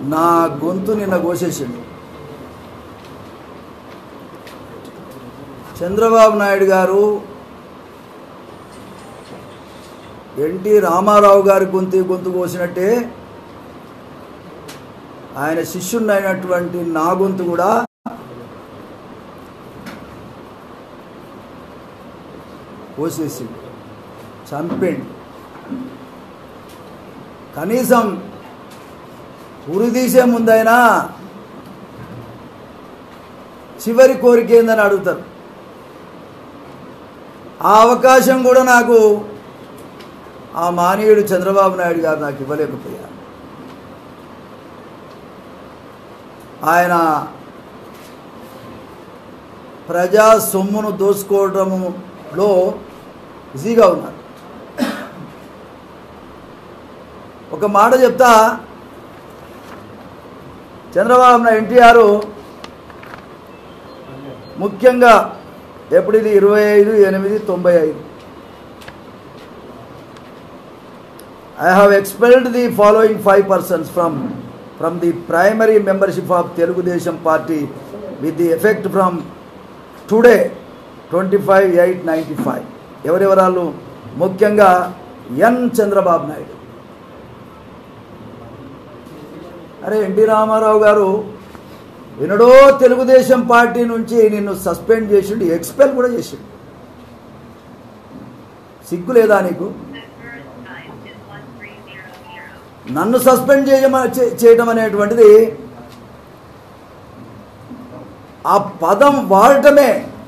నా గొంతు నిన్న కోసేసిండు చంద్రబాబు నాయుడు గారు ఎన్టీ రామారావు గారి గొంతు గొంతు కోసినట్టే ఆయన శిష్యుడైనటువంటి నా గొంతు కూడా కోసేసి చంపిండు కనీసం ఉరి తీసే ముందైనా చివరి కోరిక ఏందని అడుగుతారు ఆ అవకాశం కూడా నాకు ఆ మానవుడు చంద్రబాబు నాయుడు గారు నాకు ఇవ్వలేకపోయారు ఆయన ప్రజా సొమ్మును దోసుకోవడంలో బిజీగా ఉన్నారు ఒక మాట చెప్తా చంద్రబాబు నాయుడు ఎన్టీఆర్ ముఖ్యంగా ఎప్పుడు ఇది ఇరవై ఐదు ఎనిమిది తొంభై ఐదు I have expelled the following five persons from from the primary membership of Telugu Desam party with the effect from today twenty five eight ninety five ఎవరెవరాళ్ళు ముఖ్యంగా ఎన్ చంద్రబాబు నాయుడు అరే ఎన్టీ రామారావు గారు ఎన్నడో తెలుగుదేశం పార్టీ నుంచి నిన్ను సస్పెండ్ చేసిండు ఎక్స్పెల్ కూడా చేసిండు సిగ్గు లేదా నీకు నన్ను సస్పెండ్ చేయమ చే- చేయటం అనేటువంటిది ఆ పదం వాడటమే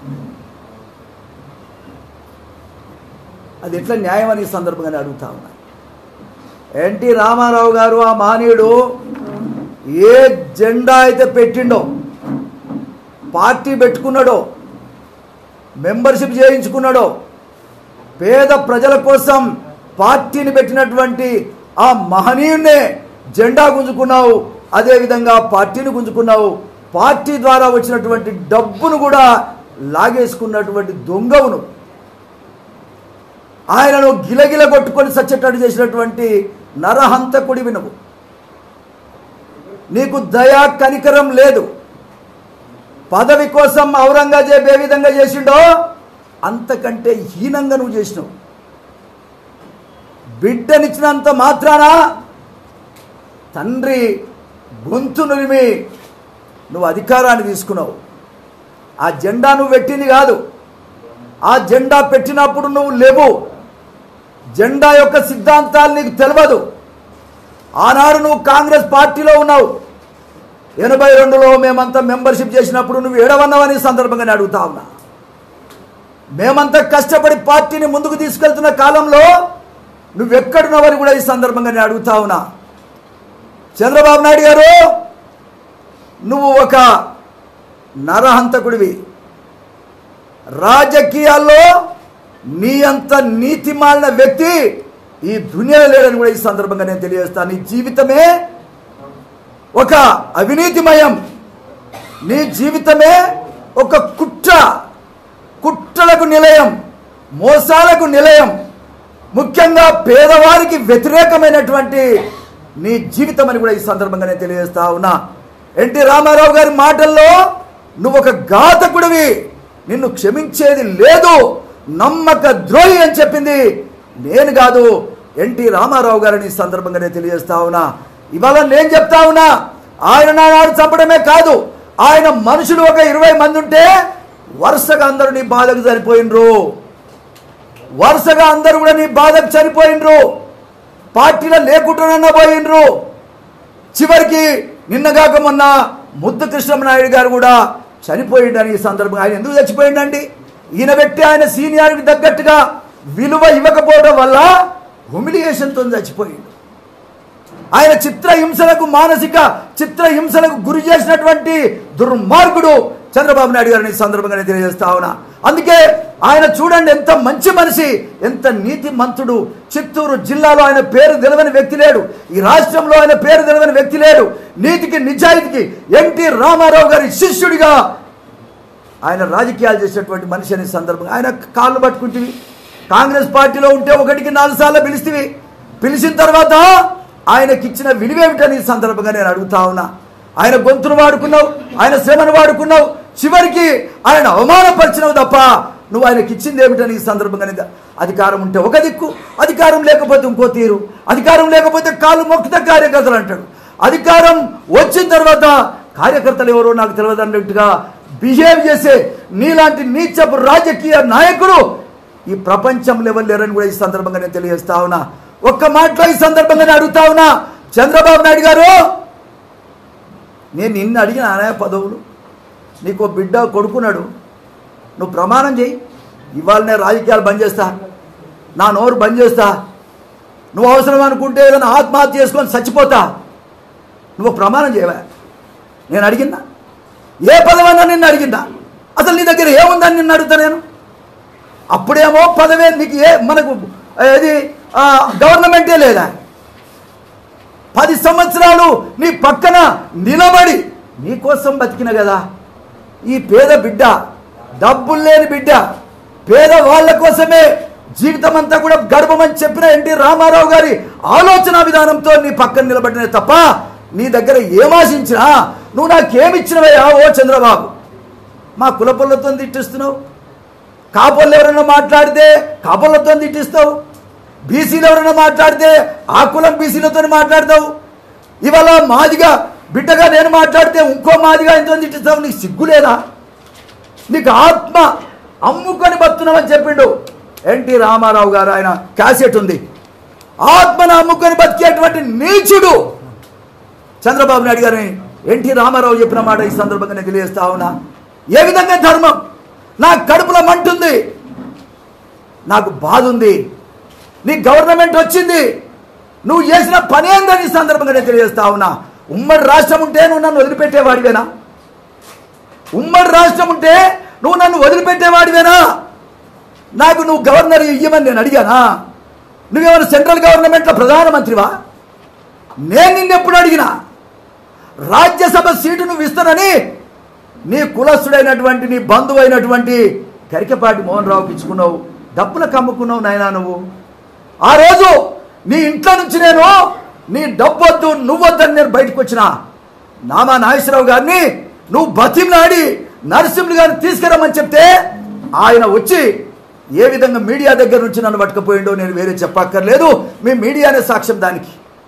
అది ఎట్లా న్యాయం అని ఈ సందర్భంగానే అడుగుతా ఉన్నా ఎన్టీ రామారావు గారు ఆ మానవుడు ఏ జెండా అయితే పెట్టిండో పార్టీ పెట్టుకున్నాడో మెంబర్షిప్ చేయించుకున్నాడో పేద ప్రజల కోసం పార్టీని పెట్టినటువంటి ఆ మహనీయున్నే జెండా గుంజుకున్నావు అదేవిధంగా పార్టీని గుంజుకున్నావు పార్టీ ద్వారా వచ్చినటువంటి డబ్బును కూడా లాగేసుకున్నటువంటి దొంగవును ఆయనను గిలగిల కొట్టుకొని సచ్చేటట్టు చేసినటువంటి నరహంతకుడివి నువ్వు నీకు దయా కనికరం లేదు పదవి కోసం ఔరంగజేబ్ ఏ విధంగా చేసిండో అంతకంటే హీనంగా నువ్వు చేసినావు బిడ్డనిచ్చినంత మాత్రాన తండ్రి గొంతు నులిమి నువ్వు అధికారాన్ని తీసుకున్నావు ఆ జెండా నువ్వు పెట్టింది కాదు ఆ జెండా పెట్టినప్పుడు నువ్వు లేవు జెండా యొక్క సిద్ధాంతాలు నీకు తెలియదు ఆనాడు నువ్వు కాంగ్రెస్ పార్టీలో ఉన్నావు ఎనభై రెండులో మేమంతా మెంబర్షిప్ చేసినప్పుడు నువ్వు ఏడవన్నావని ఈ సందర్భంగా నేను అడుగుతా ఉన్నా మేమంతా కష్టపడి పార్టీని ముందుకు తీసుకెళ్తున్న కాలంలో నువ్వెక్కడున్నావని కూడా ఈ సందర్భంగా నేను అడుగుతా ఉన్నా చంద్రబాబు నాయుడు గారు నువ్వు ఒక నరహంతకుడివి రాజకీయాల్లో నీ అంత నీతి మాలిన వ్యక్తి ఈ దునియాలో లేడని కూడా ఈ సందర్భంగా నేను తెలియజేస్తాను నీ జీవితమే ఒక అవినీతిమయం నీ జీవితమే ఒక కుట్ర కుట్రలకు నిలయం మోసాలకు నిలయం ముఖ్యంగా పేదవారికి వ్యతిరేకమైనటువంటి నీ జీవితం అని కూడా ఈ సందర్భంగా నేను తెలియజేస్తా ఉన్నా ఎన్టీ రామారావు గారి మాటల్లో నువ్వు ఒక ఘాతకుడివి నిన్ను క్షమించేది లేదు నమ్మక ద్రోహి అని చెప్పింది నేను కాదు ఎన్టీ రామారావు గారిని ఈ సందర్భంగా నేను తెలియజేస్తా ఉన్నా ఇవాళ నేను చెప్తా ఉన్నా ఆయన నాడు చంపడమే కాదు ఆయన మనుషులు ఒక ఇరవై మంది ఉంటే వరుసగా అందరూ నీ బాధకు సరిపోయినరు వరుసగా అందరూ కూడా నీ బాధకు చనిపోయినరు పార్టీలో లేకుండా పోయినరు చివరికి నిన్నగాక మొన్న ముద్దు కృష్ణమనాయుడు గారు కూడా చనిపోయిండని ఈ సందర్భంగా ఆయన ఎందుకు చచ్చిపోయిండండి ఈయన పెట్టి ఆయన సీనియార్కి తగ్గట్టుగా విలువ ఇవ్వకపోవడం వల్ల హ్యూమిలియేషన్తో చచ్చిపోయిండు ఆయన చిత్రహింసలకు మానసిక చిత్రహింసలకు గురి చేసినటువంటి దుర్మార్గుడు చంద్రబాబు నాయుడు గారిని ఈ సందర్భంగా నేను తెలియజేస్తా ఉన్నా అందుకే ఆయన చూడండి ఎంత మంచి మనిషి ఎంత నీతి మంతుడు చిత్తూరు జిల్లాలో ఆయన పేరు తెలవని వ్యక్తి లేడు ఈ రాష్ట్రంలో ఆయన పేరు తెలవని వ్యక్తి లేడు నీతికి నిజాయితీకి ఎన్టీ రామారావు గారి శిష్యుడిగా ఆయన రాజకీయాలు చేసేటువంటి మనిషి అనే సందర్భంగా ఆయన కాళ్ళు పట్టుకుంటుంది కాంగ్రెస్ పార్టీలో ఉంటే ఒకటికి నాలుగు సార్లు పిలిస్తేవి పిలిచిన తర్వాత ఆయనకిచ్చిన విలువేమిటని ఈ సందర్భంగా నేను అడుగుతా ఉన్నా ఆయన గొంతును వాడుకున్నావు ఆయన శ్రమను వాడుకున్నావు చివరికి ఆయన అవమానపరిచినావు తప్ప నువ్వు ఆయనకి ఇచ్చింది ఏమిటని ఈ సందర్భంగా నేను అధికారం ఉంటే ఒక దిక్కు అధికారం లేకపోతే ఇంకో తీరు అధికారం లేకపోతే కాళ్ళు మొక్కుత కార్యకర్తలు అంటాడు అధికారం వచ్చిన తర్వాత కార్యకర్తలు ఎవరో నాకు తెలియదు అన్నట్టుగా బిహేవ్ చేసే నీలాంటి నీచపు రాజకీయ నాయకుడు ఈ ప్రపంచం లెవెల్ లేరని కూడా ఈ సందర్భంగా నేను తెలియజేస్తా ఉన్నా ఒక్క మాటలో ఈ సందర్భంగా నేను అడుగుతా ఉన్నా చంద్రబాబు నాయుడు గారు నేను నిన్ను అడిగిన అనే పదవులు నీకు ఓ బిడ్డ కొడుకున్నాడు నువ్వు ప్రమాణం చేయి ఇవాళ నేను రాజకీయాలు బంద్ చేస్తా నా నోరు బంద్ చేస్తా నువ్వు అవసరం అనుకుంటే ఏదైనా ఆత్మహత్య చేసుకొని చచ్చిపోతా నువ్వు ప్రమాణం చేయవా నేను అడిగిందా ఏ పదవన్నా నిన్ను అడిగిందా అసలు నీ దగ్గర ఏముందని నిన్ను అడుగుతా నేను అప్పుడేమో పదవే నీకు ఏ మనకు ఏది ఆ, గవర్నమెంటే లేదా పది సంవత్సరాలు నీ పక్కన నిలబడి నీకోసం బతికిన కదా ఈ పేద బిడ్డ డబ్బులు లేని బిడ్డ పేద వాళ్ళ కోసమే జీవితం అంతా కూడా గడపమని చెప్పిన ఎన్టీ రామారావు గారి ఆలోచన విధానంతో నీ పక్కన నిలబడినే తప్ప నీ దగ్గర ఏమాశించినా నువ్వు నాకేమిచ్చినవయ్యా ఓ చంద్రబాబు మా కులపొల్లతో తిట్టిస్తున్నావు కాపోళ్ళు ఎవరైనా మాట్లాడితే కాపోళ్ళతో తిట్టిస్తావు బీసీలు ఎవరైనా మాట్లాడితే ఆ కులం బీసీలతో మాట్లాడతావు ఇవాళ మాదిగా బిడ్డగా నేను మాట్లాడితే ఇంకో మాదిగా ఎంతో తిట్టిస్తావు నీకు సిగ్గు లేదా నీకు ఆత్మ అమ్ముకొని బతున్నామని చెప్పిండు ఎన్టీ రామారావు గారు ఆయన క్యాసెట్ ఉంది ఆత్మను అమ్ముకొని బతికేటువంటి నీచుడు చంద్రబాబు నాయుడు గారిని ఎన్టీ రామారావు చెప్పిన మాట ఈ సందర్భంగా నేను తెలియజేస్తా ఉన్నా ఏ విధంగా ధర్మం నా కడుపులో మంటుంది నాకు బాధ ఉంది నీ గవర్నమెంట్ వచ్చింది నువ్వు చేసిన పని ఏందని ఈ సందర్భంగా నేను తెలియజేస్తా ఉన్నా ఉమ్మడి రాష్ట్రం ఉంటే నువ్వు నన్ను వదిలిపెట్టేవాడివేనా ఉమ్మడి రాష్ట్రం ఉంటే నువ్వు నన్ను వదిలిపెట్టేవాడివేనా నాకు నువ్వు గవర్నర్ ఇయ్యమని నేను అడిగానా నువ్వేమైనా సెంట్రల్ గవర్నమెంట్లో ప్రధానమంత్రివా నేను నిన్నెప్పుడు అడిగినా రాజ్యసభ సీటు నువ్వు ఇస్తానని నీ కులస్తుడైనటువంటి నీ బంధువు అయినటువంటి గరికపాటి మోహన్ రావుకి ఇచ్చుకున్నావు డబ్బులకు అమ్ముకున్నావు నాయనా నువ్వు ఆ రోజు నీ ఇంట్లో నుంచి నేను నీ డబ్బొద్దు నువ్వొద్దని నేను బయటకు వచ్చిన నామా నాగేశ్వరరావు గారిని నువ్వు బతిమలాడి నరసింహులు గారిని తీసుకురమ్మని చెప్తే ఆయన వచ్చి ఏ విధంగా మీడియా దగ్గర నుంచి నన్ను పట్టుకపోయిండో నేను వేరే చెప్పక్కర్లేదు మీ మీడియానే సాక్ష్యం దానికి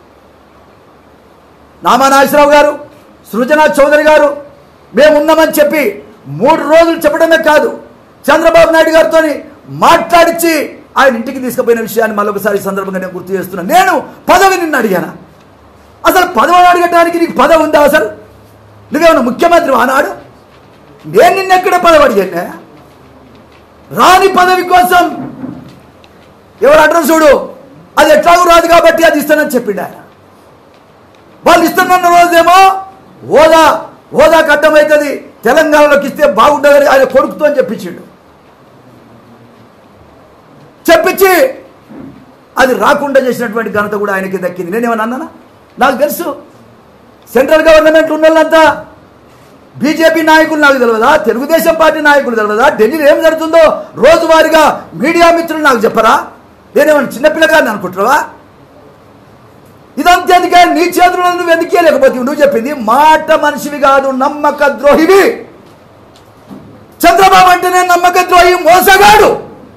నామా నాగేశ్వరరావు గారు సృజన చౌదరి గారు మేము ఉన్నామని చెప్పి మూడు రోజులు చెప్పడమే కాదు చంద్రబాబు నాయుడు గారితో మాట్లాడించి ఆయన ఇంటికి తీసుకుపోయిన విషయాన్ని మళ్ళొకసారి ఈ సందర్భంగా నేను గుర్తు చేస్తున్నాను నేను పదవి నిన్ను అడిగాను అసలు పదవి అడగటానికి నీకు పదవి ఉందా అసలు నువ్వేమన్నా ముఖ్యమంత్రి ఆనాడు నేను నిన్నెక్కడ పదవి అడిగాను రాని పదవి కోసం ఎవరు అడ్రస్ చూడు అది ఎట్లాగూ రాదు కాబట్టి అది ఇస్తానని చెప్పిండు ఆయన వాళ్ళు ఇస్తున్న రోజేమో హోదా హోదా కట్టమవుతుంది తెలంగాణలోకి ఇస్తే బాగుంటుందని ఆయన కొడుకుతో అని చెప్పించిండు చెప్పించి అది రాకుండా చేసినటువంటి ఘనత కూడా ఆయనకి దక్కింది నేనేమన్నా అన్నానా నాకు తెలుసు సెంట్రల్ గవర్నమెంట్ ఉన్న వాళ్ళంతా బీజేపీ నాయకులు నాకు తెలియదా తెలుగుదేశం పార్టీ నాయకులు తెలియదా ఢిల్లీలో ఏం జరుగుతుందో రోజువారీగా మీడియా మిత్రులు నాకు చెప్పరా నేనేమన్నా చిన్నపిల్లగారిని అనుకుంటున్నావా ఇదంతేందుకే నీ చేతుల్లో నువ్వు ఎందుకే లేకపోతే నువ్వు చెప్పింది మాట మనిషివి కాదు నమ్మక ద్రోహివి చంద్రబాబు అంటేనే నమ్మక ద్రోహి మోసగాడు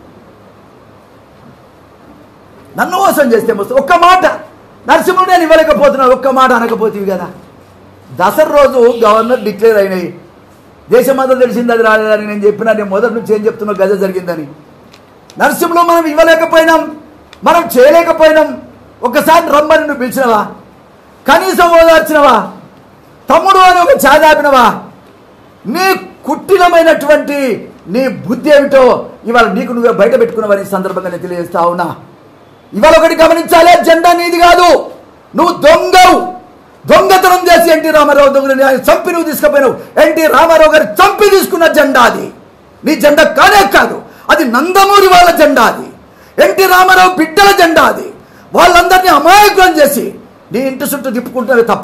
నన్ను మోసం చేస్తే మోసం ఒక్క మాట నరసింహుడు నేను ఇవ్వలేకపోతున్నాను ఒక్క మాట అనకపోతేవి కదా దసరా రోజు గవర్నర్ డిక్లేర్ అయినాయి దేశమంతా తెలిసింది అది రాలేదని నేను చెప్పినా నేను మొదటి నుంచి ఏం చెప్తున్నా గజ జరిగిందని నరసింహలో మనం ఇవ్వలేకపోయినాం మనం చేయలేకపోయినాం ఒకసారి రమ్మని నువ్వు పిలిచినవా కనీసం ఓదార్చినవా తమ్ముడు అని ఒక చాదాపినవా నీ కుట్టిలమైనటువంటి నీ బుద్ధి ఏమిటో ఇవాళ నీకు నువ్వే బయట పెట్టుకున్నావని ఈ సందర్భంగా నేను తెలియజేస్తా ఉన్నా ఇవాళ ఒకటి గమనించాలి జెండా నీది కాదు నువ్వు దొంగవు దొంగతనం చేసి ఎన్టీ రామారావు దొంగని ఆయన చంపి నువ్వు తీసుకుపోయినావు ఎన్టీ రామారావు గారు చంపి తీసుకున్న జెండా అది నీ జెండా కానే కాదు అది నందమూరి వాళ్ళ జెండా అది ఎన్టీ రామారావు బిడ్డల జెండా అది వాళ్ళందరినీ అమాయకులం చేసి నీ ఇంటి చుట్టూ తిప్పుకుంటారు తప్ప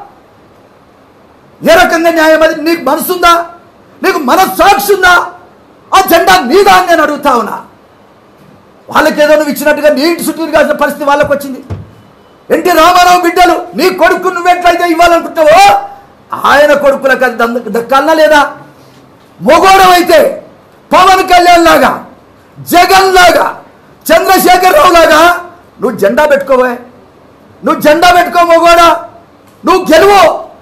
ఏ రకంగా న్యాయం అది నీకు మనసుందా నీకు మనస్సాక్షి ఉందా ఆ జెండా నీదా అని నేను అడుగుతా ఉన్నా వాళ్ళకేదో నువ్వు ఇచ్చినట్టుగా నీ ఇంటి చుట్టూ కాసిన పరిస్థితి వాళ్ళకి వచ్చింది ఎన్టీ రామారావు బిడ్డలు నీ కొడుకు నువ్వెట్లయితే ఇవ్వాలనుకుంటావో ఆయన కొడుకులకు అది దం- దక్కాలనా లేదా మొగోడవైతే పవన్ కళ్యాణ్ లాగా జగన్ లాగా చంద్రశేఖర్ రావు లాగా నువ్వు జెండా పెట్టుకోవే నువ్వు జెండా పెట్టుకో మొగోడా నువ్వు గెలువు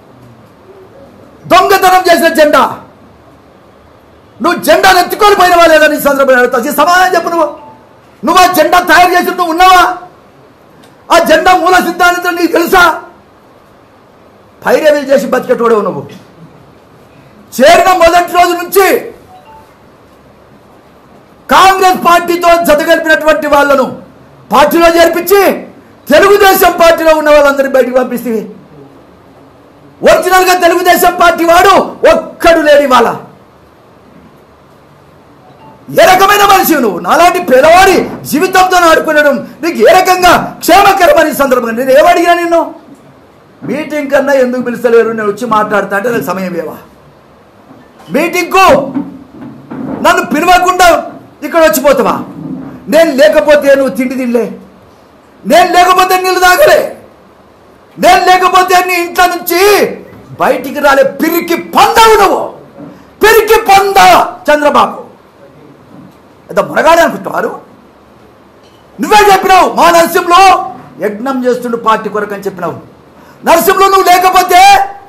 దొంగతనం చేసిన జెండా నువ్వు జెండాను ఎత్తుకొని పోయినవా లేదా నీ సందర్భంగా అడుగుతా ఈ సమాధానం చెప్పు నువ్వు నువ్వు ఆ జెండా తయారు చేసి నువ్వు ఉన్నావా ఆ జెండా మూల సిద్ధాంతం నీకు తెలుసా పైరవీలు చేసి బతికేటోడవు నువ్వు చేరిన మొదటి రోజు నుంచి కాంగ్రెస్ పార్టీతో జతగలిపినటువంటి వాళ్ళను పార్టీలో చేర్పించి తెలుగుదేశం పార్టీలో ఉన్న వాళ్ళందరినీ బయటికి పంపిస్తే ఒరిజినల్ గా తెలుగుదేశం పార్టీ వాడు ఒక్కడు లేడు ఇవాళ ఏ రకమైన మనిషి నువ్వు నాలాంటి పేదవాడి జీవితంతో ఆడుకునడం నీకు ఏ రకంగా క్షేమకరమని ఈ సందర్భంగా నేను ఏమడిగినా నిన్ను మీటింగ్ కన్నా ఎందుకు పిలుస్తలేరు నేను వచ్చి మాట్లాడతా అంటే నాకు సమయం ఏవా మీటింగ్కు నన్ను పిలవకుండా ఇక్కడ వచ్చిపోతావా నేను లేకపోతే నువ్వు తిండి తినలే నేను లేకపోతే నీళ్ళు తాగలే నేను లేకపోతే నీ ఇంట్లో నుంచి బయటికి రాలే పిరికి పొందవు నువ్వు పిరికి పొంద చంద్రబాబు ఎంత మునగాడే అనుకుంటున్నారు నువ్వే చెప్పినావు మా నరసింహలో యజ్ఞం చేస్తుండు పార్టీ కొరకు అని చెప్పినావు నరసింహలో నువ్వు లేకపోతే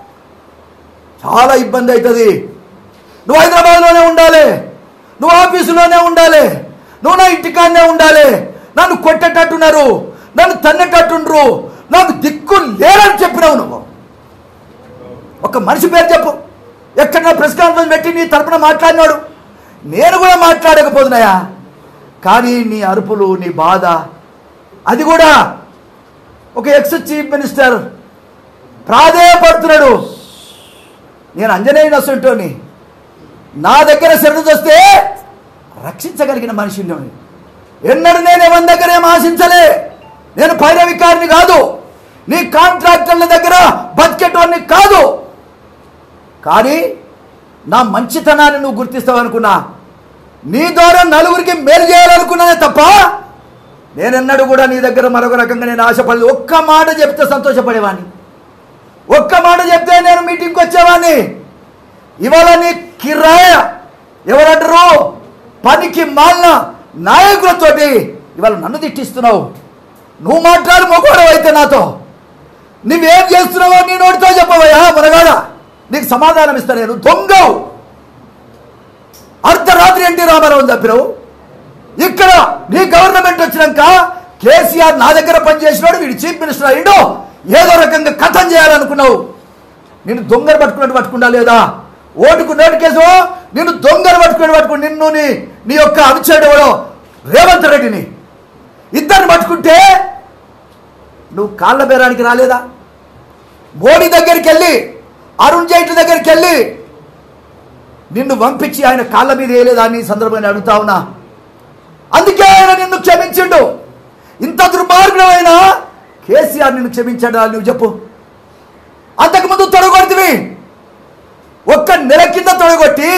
చాలా ఇబ్బంది అవుతుంది నువ్వు హైదరాబాద్లోనే ఉండాలి నువ్వు ఆఫీసులోనే ఉండాలి నువ్వు నా ఇంటికాడనే ఉండాలి నన్ను కొట్టేటట్టున్నారు నన్ను తన్నేటట్టుండ్రు నాకు దిక్కు లేరని చెప్పినావు నువ్వు ఒక మనిషి పేరు చెప్పు ఎక్కడ ప్రెస్ కాన్ఫరెన్స్ పెట్టి నీ తరపున మాట్లాడినాడు నేను కూడా మాట్లాడకపోతున్నాయా కానీ నీ అరుపులు నీ బాధ అది కూడా ఒక ఎక్స్ చీఫ్ మినిస్టర్ ప్రాధేయపడుతున్నాడు నేను అంజనేయ నసుంటోని నా దగ్గర శరణు వస్తే రక్షించగలిగిన మనిషిని నేను. ఎన్నడూ నేను ఎవరి దగ్గర ఏం ఆశించలే నేను పైరవికారిని కాదు నీ కాంట్రాక్టర్ల దగ్గర బతికేటోని కాదు కానీ నా మంచితనాన్ని నువ్వు గుర్తిస్తావు అనుకున్నా నీ ద్వారా నలుగురికి మేలు చేయాలనుకున్నానే తప్ప నేనెన్నడూ కూడా నీ దగ్గర మరొక రకంగా నేను ఆశపడలేదు ఒక్క మాట చెప్తే సంతోషపడేవాడిని ఒక్క మాట చెప్తే నేను మీటింగ్కి వచ్చేవాడిని ఇవాళ నీ కిరాయ ఎవరంటారు పనికి మాలిన నాయకులతోటి ఇవాళ నన్ను తిట్టిస్తున్నావు నువ్వు మాట్లాడు మొగోడవు అయితే నాతో నువ్వేం చేస్తున్నావో నీ నోటితో చెప్పవయ్యా మునగాడ నీకు సమాధానం ఇస్తా నేను దొంగవు అర్ధరాత్రి ఎన్టీ రామారావు చెప్పినావు ఇక్కడ నీ గవర్నమెంట్ వచ్చినాక కేసీఆర్ నా దగ్గర పనిచేసినాడు వీడు చీఫ్ మినిస్టర్ అయ్యిండు ఏదో రకంగా కథం చేయాలనుకున్నావు నేను దొంగలు పట్టుకున్నట్టు పట్టుకుంటా లేదా ఓటుకు నోటు కేసు నిన్ను దొంగలు పట్టుకుని పట్టుకుని నిన్ను నీ నీ యొక్క అనుచరుడు రేవంత్ రెడ్డిని ఇద్దరిని పట్టుకుంటే నువ్వు కాళ్ళ బేరానికి రాలేదా మోడీ దగ్గరికి వెళ్ళి అరుణ్ జైట్లీ దగ్గరికి వెళ్ళి నిన్ను పంపించి ఆయన కాళ్ళ మీద వేయలేదా అని ఈ సందర్భంగా అడుగుతా ఉన్నా అందుకే ఆయన నిన్ను క్షమించిండు ఇంత దుర్మార్గమైన కేసీఆర్ నిన్ను క్షమించాడు అని నువ్వు చెప్పు అంతకుముందు తొడగొడుతుంది ఒక్క నెల కింద తొడగొట్టి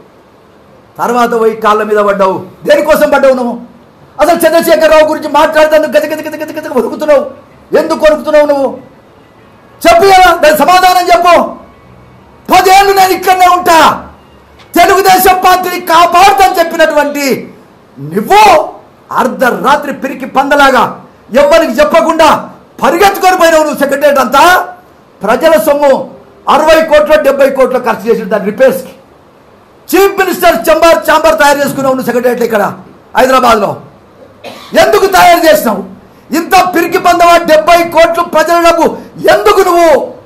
తర్వాత పోయి కాళ్ళ మీద పడ్డావు దేనికోసం పడ్డావు నువ్వు అసలు చంద్రశేఖరరావు గురించి మాట్లాడుతాను గజ గజ గజ గజ గజ వణుకుతున్నావు ఎందుకు వణుకుతున్నావు నువ్వు చెప్పు కదా దాని సమాధానం చెప్పు పదేళ్ళు నేను ఇక్కడనే ఉంటా తెలుగుదేశం పార్టీని కాపాడుతాని చెప్పినటువంటి నువ్వు అర్ధరాత్రి పిరికి పందలాగా ఎవరికి చెప్పకుండా పరిగెత్తుకొని పోయినావు నువ్వు సెక్రటరీ అంతా ప్రజల సొమ్ము అరవై కోట్ల డెబ్బై కోట్ల ఖర్చు చేసిన దాని రిపేర్స్కి చీఫ్ మినిస్టర్ చంబర్ చాంబర్ తయారు చేసుకున్నావు నువ్వు సెక్రటరీ ఇక్కడ హైదరాబాద్లో ఎందుకు తయారు చేసినావు ఇంత పిరికి పందవా డెబ్బై కోట్లు ప్రజల డబ్బు ఎందుకు నువ్వు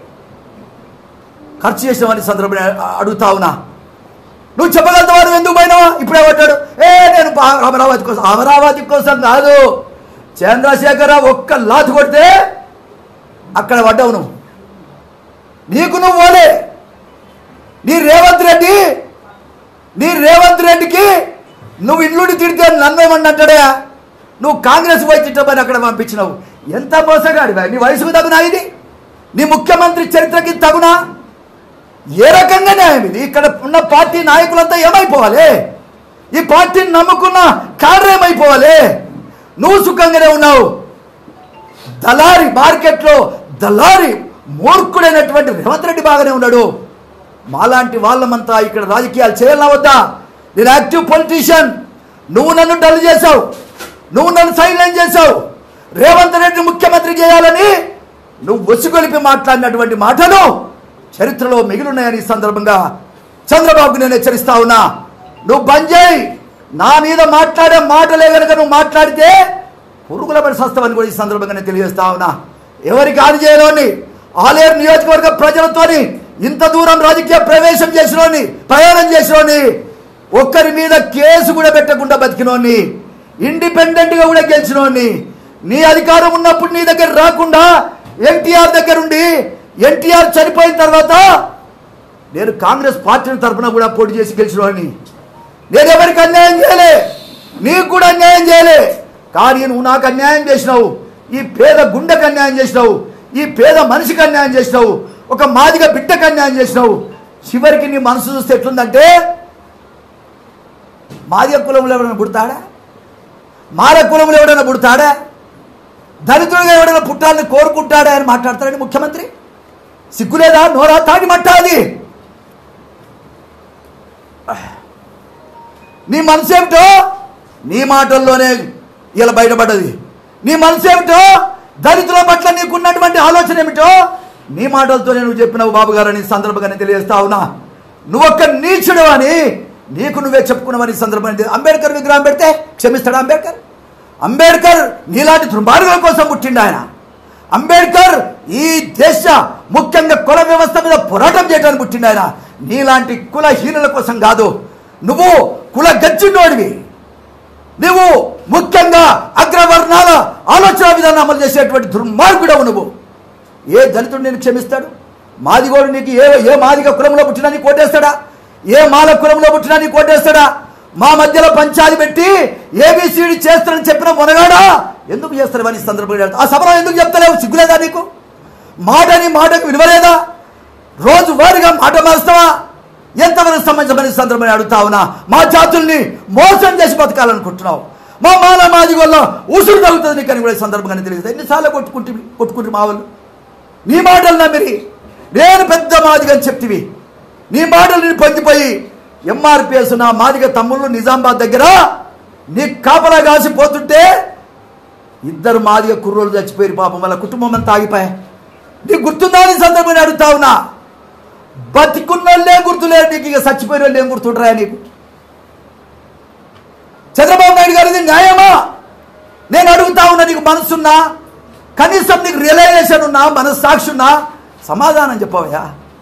ఖర్చు చేసినావని సందర్భంగా అడుగుతా ఉన్నా నువ్వు చెప్పగలుగుతావా నువ్వు ఎందుకు పోయినావా ఇప్పుడే పడ్డాడు ఏ నేను పా- అమరావతి కోసం అమరావతి కోసం కాదు చంద్రశేఖరరావు ఒక్క లాతి కొడితే అక్కడ పడ్డావు నువ్వు నీకు నువ్వు పోలే నీ రేవంత్ రెడ్డి నీ రేవంత్ రెడ్డికి నువ్వు ఇల్లుడి తిడితే నన్నేమన్నా అంటాడా నువ్వు కాంగ్రెస్ పోయి తిట్టమని అక్కడ పంపించినావు ఎంత మోసగాడివా నీ వయసుకు తగునా ఇది నీ ముఖ్యమంత్రి చరిత్రకి తగునా ఏ రకంగా న్యాయం ఇది ఇక్కడ ఉన్న పార్టీ నాయకులంతా ఏమైపోవాలి ఈ పార్టీని నమ్ముకున్న కాడర్ ఏమైపోవాలి నువ్వు సుఖంగానే ఉన్నావు దళారి మార్కెట్లో దళారి మూర్ఖుడైనటువంటి రేవంత్ రెడ్డి బాగానే ఉన్నాడు మాలాంటి వాళ్ళమంతా ఇక్కడ రాజకీయాలు చేయాలన్నా వద్దా నేను యాక్టివ్ పొలిటీషియన్ నువ్వు నన్ను డల్ చేశావు నువ్వు నన్ను సైలెంట్ చేశావు రేవంత్ రెడ్డి ముఖ్యమంత్రి చేయాలని నువ్వు ఒసిగొలిపి మాట్లాడినటువంటి మాటలు చరిత్రలో మిగిలిన్నాయని ఈ సందర్భంగా చంద్రబాబుకు నేను హెచ్చరిస్తా ఉన్నా నువ్వు బంద్ చేయి నా మీద మాట్లాడే మాటలే కనుక నువ్వు మాట్లాడితే పురుగుల పడి సస్తావని కూడా ఈ సందర్భంగా నేను తెలియజేస్తా ఉన్నా ఎవరికి ఆది చేయలోని ఆలేరు నియోజకవర్గ ప్రజలతోని ఇంత దూరం రాజకీయ ప్రవేశం చేసినోని ప్రయాణం చేసినోని ఒక్కరి మీద కేసు కూడా పెట్టకుండా బతికినోని ఇండిపెండెంట్ గా కూడా గెలిచినోని నీ అధికారం ఉన్నప్పుడు నీ దగ్గర రాకుండా ఎన్టీఆర్ దగ్గర ఉండి ఎన్టీఆర్ చనిపోయిన తర్వాత నేను కాంగ్రెస్ పార్టీ తరఫున కూడా పోటీ చేసి గెలిచినవాడిని నేను ఎవరికి అన్యాయం చేయలే నీకు కూడా అన్యాయం చేయలే కానీ నువ్వు నాకు అన్యాయం చేసినావు ఈ పేద గుండెకు అన్యాయం చేసినావు ఈ పేద మనిషికి అన్యాయం చేసినావు ఒక మాదిగ బిడ్డకు అన్యాయం చేసినావు చివరికి నీ మనసు చూస్తే ఎట్లుందంటే మాదిగ కులంలో ఎవరైనా పుడతాడా మాల కులంలో ఎవడైనా పుడతాడా దళితుడిగా ఎవడైనా పుట్టాలని కోరుకుంటాడా అని మాట్లాడతాడని ముఖ్యమంత్రి సిగ్గులేదా నోరా తాగి మట్టాది నీ మనసు ఏమిటో నీ మాటల్లోనే ఇలా బయటపడ్డది నీ మనసు ఏమిటో దళితుల పట్ల నీకున్నటువంటి ఆలోచన ఏమిటో నీ మాటలతోనే నువ్వు చెప్పినావు బాబు గారు అని సందర్భంగా నేను తెలియజేస్తా ఉన్నా నువ్వు ఒక్క నీచుడు అని నీకు నువ్వే చెప్పుకున్నావని ఈ సందర్భంగా తెలి- అంబేద్కర్ విగ్రహం పెడితే క్షమిస్తాడా అంబేద్కర్ అంబేద్కర్ నీలాంటి దుర్మార్గుల కోసం పుట్టిండు ఆయన అంబేద్కర్ ఈ దేశ ముఖ్యంగా కుల వ్యవస్థ మీద పోరాటం చేయడానికి పుట్టిండు ఆయన నీలాంటి కులహీనుల కోసం కాదు నువ్వు కుల గచ్చినోడివి నువ్వు ముఖ్యంగా అగ్రవర్ణాల ఆలోచన విధానం అమలు చేసేటువంటి దుర్మార్గుడవు నువ్వు ఏ దళితుడు నేను క్షమిస్తాడు మాదిగోడు నీకు ఏ ఏ మాదిగ కులంలో పుట్టినా నీకు కోటేస్తాడా ఏ మాల కులంలో పుట్టినా నీకు కోటేస్తాడా మా మధ్యలో పంచాది పెట్టి ఏబిసిడి చేస్తానని చెప్పిన మొనగాడా ఎందుకు చేస్తారు అని సందర్భంగా ఆ సభలో ఎందుకు చెప్తలేవు సిగ్గులేదా నీకు మాటని మాటకు విలువలేదా రోజు వారిగా మాట మారుస్తావా ఎంతవరకు సంబంధించమని సందర్భంగా అడుగుతా ఉన్నా మా జాతుల్ని మోసం చేసి బతకాలనుకుంటున్నావు మా మాల మాది వల్ల ఉసురు తగ్గుతుంది నీకు అని కూడా ఈ సందర్భంగా తెలియదు ఎన్నిసార్లు కొట్టుకుంటే కొట్టుకుంటే మా వాళ్ళు నీ మాటలు నమ్మిరి నేను పెద్ద మాదిగ అని చెప్తివి నీ మాటలు నేను పొందిపోయి ఎంఆర్పిఎస్ నా మాదిగ తమ్ముళ్ళు నిజామాబాద్ దగ్గర నీ కాపలా కాసిపోతుంటే ఇద్దరు మాదిగ కుర్రోళ్ళు చచ్చిపోయారు పాపం వాళ్ళ కుటుంబం అంతా ఆగిపోయా నీకు గుర్తుందా అని సందర్భంగా అడుగుతా ఉన్నా బతికున్నోళ్ళే గుర్తులేరు నీకు ఇక చచ్చిపోయిన వాళ్ళు ఏం గుర్తుంటారా నీకు చంద్రబాబు నాయుడు గారు ఇది న్యాయమా నేను అడుగుతా ఉన్నా నీకు మనసున్నా కనీసం నీకు రియలైజేషన్ ఉన్నా మనస్సాక్షి ఉన్నా సమాధానం చెప్పవయ్యా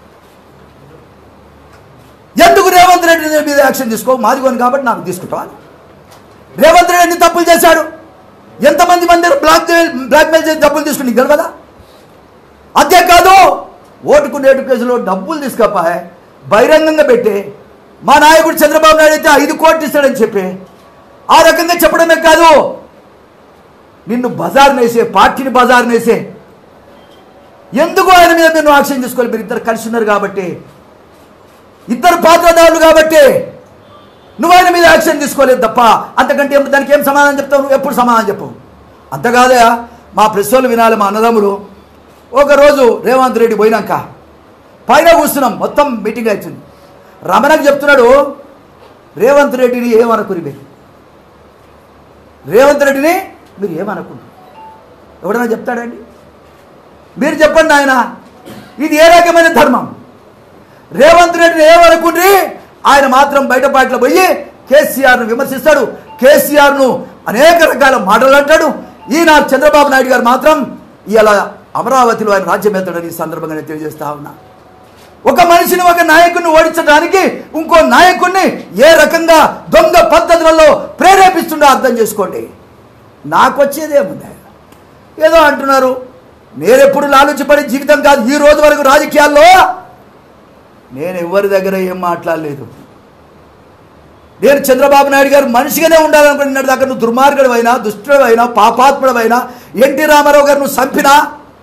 ఎందుకు రేవంత్ రెడ్డి మీద యాక్షన్ తీసుకో మాదిగోని కాబట్టి నాకు తీసుకుంటావా రేవంత్ రెడ్డి ఎన్ని తప్పులు చేశాడు ఎంతమంది మంది బ్లాక్ బ్లాక్మెయిల్ చేసి డబ్బులు తీసుకుని నీకు తెలియదా అంతేకాదు ఓటుకు నేటు కేసులో డబ్బులు తీసుకపోయా బహిరంగంగా పెట్టి మా నాయకుడు చంద్రబాబు నాయుడు అయితే ఐదు కోట్లు ఇస్తాడని చెప్పి ఆ రకంగా చెప్పడమే కాదు నిన్ను బజార్ నేసే పార్టీని బజార్ నేసే ఎందుకు ఆయన మీద మీరు యాక్షన్ తీసుకోవాలి మీరు ఇద్దరు కలిసి ఉన్నారు కాబట్టి ఇద్దరు పాత్రదారులు కాబట్టి నువ్వు ఆయన మీద యాక్షన్ తీసుకోలేదు తప్ప అంతకంటే ఏం- దానికి ఏం సమాధానం చెప్తావు నువ్వు ఎప్పుడు సమాధానం చెప్పవు అంతకాదయా మా ప్రెస్ వాళ్ళు వినాలి మా అన్నదమ్ములు ఒకరోజు రేవంత్ రెడ్డి పోయినాక పైన కూర్చున్నాం మొత్తం మీటింగ్ అవుతుంది రమణకు చెప్తున్నాడు రేవంత్ రెడ్డిని ఏమనుకుని మీరు రేవంత్ రెడ్డిని మీరు ఏమనుకున్నారు ఎవడైనా చెప్తాడండి మీరు చెప్పండి ఆయన ఇది ఏ రకమైన ధర్మం రేవంత్ రెడ్డిని ఏమనుకుంటే ఆయన మాత్రం బయట పాటలు పోయి కేసీఆర్ను విమర్శిస్తాడు కేసీఆర్ను అనేక రకాల మాటలు అంటాడు ఈయన చంద్రబాబు నాయుడు గారు మాత్రం ఇలా అమరావతిలో ఆయన రాజ్యం ఎత్తాడని ఈ సందర్భంగా నేను తెలియజేస్తా ఉన్నా ఒక మనిషిని ఒక నాయకుడిని ఓడించడానికి ఇంకో నాయకుడిని ఏ రకంగా దొంగ పద్ధతులలో ప్రేరేపిస్తుండో అర్థం చేసుకోండి నాకు వచ్చేదేముంది ఏదో అంటున్నారు నేనెప్పుడు లాలుచిపడి జీవితం కాదు ఈ రోజు వరకు రాజకీయాల్లో నేను ఎవరి దగ్గర ఏం మాట్లాడలేదు నేను చంద్రబాబు నాయుడు గారు మనిషిగానే ఉండాలనుకుంటున్నాడు దగ్గర నువ్వు దుర్మార్గుడు అయినా దుష్టుడు అయినా పాపాత్ముడు అయినా ఎన్టీ రామారావు గారు నువ్వు చంపినా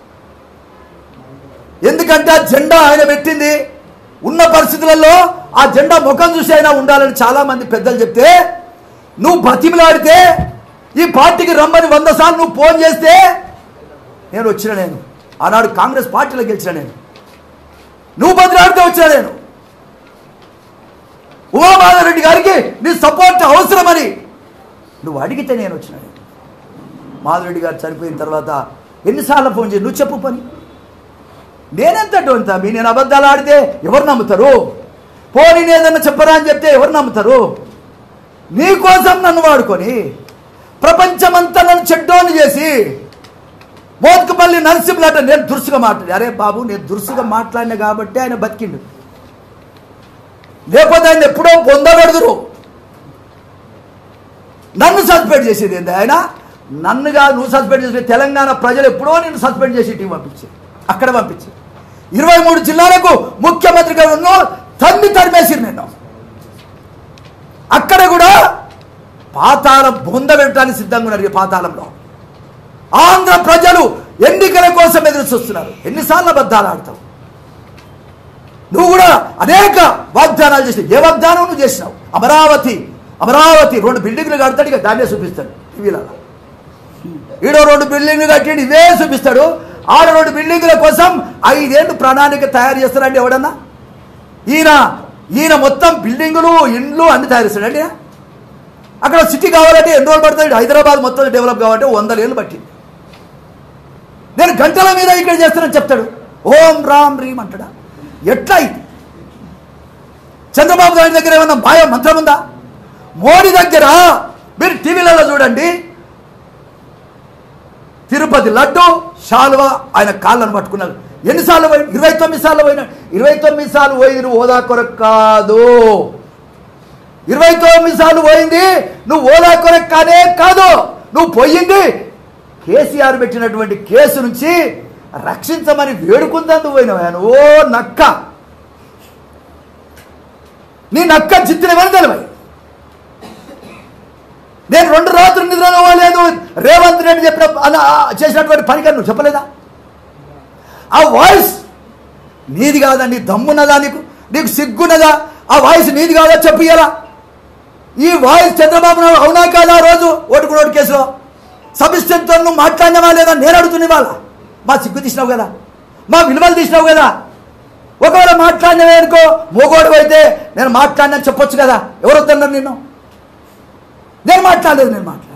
ఎందుకంటే ఆ జెండా ఆయన పెట్టింది ఉన్న పరిస్థితులలో ఆ జెండా ముఖం చూసి అయినా ఉండాలని చాలా మంది పెద్దలు చెప్తే నువ్వు బతిమిలాడితే ఈ పార్టీకి రమ్మని వంద సార్లు నువ్వు ఫోన్ చేస్తే నేను వచ్చిన నేను ఆనాడు కాంగ్రెస్ పార్టీలో గెలిచిన నేను నువ్వు బదిలాడితే వచ్చిన నేను ఉమామాధవరెడ్డి గారికి నీ సపోర్ట్ అవసరమని నువ్వు అడిగితే నేను వచ్చిన నేను మాధవరెడ్డి గారు చనిపోయిన తర్వాత ఎన్నిసార్లు ఫోన్ చేసి నువ్వు చెప్పు పని నేనెంత తమ్మి నేను అబద్ధాలు ఆడితే ఎవరు నమ్ముతారు పోనీ ఏదన్నా చెప్పరా అని చెప్తే ఎవరు నమ్ముతారు నీకోసం నన్ను వాడుకొని ప్రపంచమంతా నన్ను చెడ్డోని చేసి మోత్కుపల్లి నరసింహలాట నేను దురుసుగా మాట్లాడి అరే బాబు నేను దురుసుగా మాట్లాడిన కాబట్టి ఆయన బతికిండు లేకపోతే ఆయన ఎప్పుడో పొందబెడదురు నన్ను సస్పెండ్ చేసేది ఏంది ఆయన నన్నుగా నువ్వు సస్పెండ్ చేసి తెలంగాణ ప్రజలు ఎప్పుడో నేను సస్పెండ్ చేసి టీం పంపించి అక్కడ పంపించి ఇరవై మూడు జిల్లాలకు ముఖ్యమంత్రిగా ఉన్న తన్ని తరిమేసిరు నేను అక్కడ కూడా పాతాళం బొంద పెట్టడానికి సిద్ధంగా ఉన్నారు ఈ పాతాళంలో ఆంధ్ర ప్రజలు ఎన్నికల కోసం ఎదురు చూస్తున్నారు ఎన్నిసార్లు అబద్ధాలు ఆడతావు నువ్వు కూడా అనేక వాగ్దానాలు చేసినావు ఏ వాగ్దానం నువ్వు చేసినావు అమరావతి అమరావతి రెండు బిల్డింగ్లు కడతాడు ఇక దాన్నే చూపిస్తాడు టీవీలలో ఈడో రెండు బిల్డింగ్లు కట్టి ఇవే చూపిస్తాడు ఆడ రెండు బిల్డింగ్ల కోసం ఐదేళ్ళు ప్రణాళిక తయారు చేస్తాడండి ఎవడన్నా ఈయన ఈయన మొత్తం బిల్డింగులు ఇండ్లు అన్ని తయారు చేస్తాడండి అక్కడ సిటీ కావాలంటే ఎన్ని రోజులు పడుతుంది హైదరాబాద్ మొత్తం డెవలప్ కావాలంటే వందల ఏళ్ళు పట్టింది నేను గంటల మీద ఇక్కడ చేస్తానని చెప్తాడు ఓం రామ్ రీమ్ అంటాడా ఎట్లా ఇది చంద్రబాబు నాయుడు దగ్గర ఏమన్నా మాయ మంత్రం ఉందా మోడీ దగ్గర మీరు టీవీలలో చూడండి తిరుపతి లడ్డు శాలువ ఆయన కాళ్ళను పట్టుకున్నారు ఎన్నిసార్లు పోయి ఇరవై తొమ్మిది సార్లు పోయినా ఇరవై తొమ్మిది సార్లు పోయింది నువ్వు హోదా కొరకు కాదు ఇరవై తొమ్మిది సార్లు పోయింది నువ్వు హోదా కొరకు కానే కాదు నువ్వు పోయింది కేసీఆర్ పెట్టినటువంటి కేసు నుంచి రక్షించమని వేడుకుందందుకు పోయినావు ఓ నక్క నీ నక్క చిత్తులు ఎవరు తెలివాయి నేను రెండు రాత్రులు నిద్రలో పోలేదు రేవంత్ రెడ్డి చెప్పిన అన్న- ఆ చేసినటువంటి పని కానీ నువ్వు చెప్పలేదా ఆ వాయిస్ నీది కాదా నీ దమ్మున్నదా నీకు నీకు సిగ్గున్నదా ఆ వాయిస్ నీది కాదా చెప్పియలా ఈ వాయిస్ చంద్రబాబు నాయుడు అవునా కాదా ఆ రోజు ఓటుకున్నోడు కేసులో సబిస్టెంట్తో నువ్వు మాట్లాడినవా లేదా నేను అడుగుతున్నా వాళ్ళ మా సిగ్గు తీసినావు కదా మా విలువలు తీసినావు కదా ఒకవేళ మాట్లాడినవే అనుకో మోగోడు అయితే నేను మాట్లాడినా చెప్పొచ్చు కదా ఎవరు వద్దన్నారు నిన్ను నేను మాట్లాడలేదు నేను మాట్లాడలేదు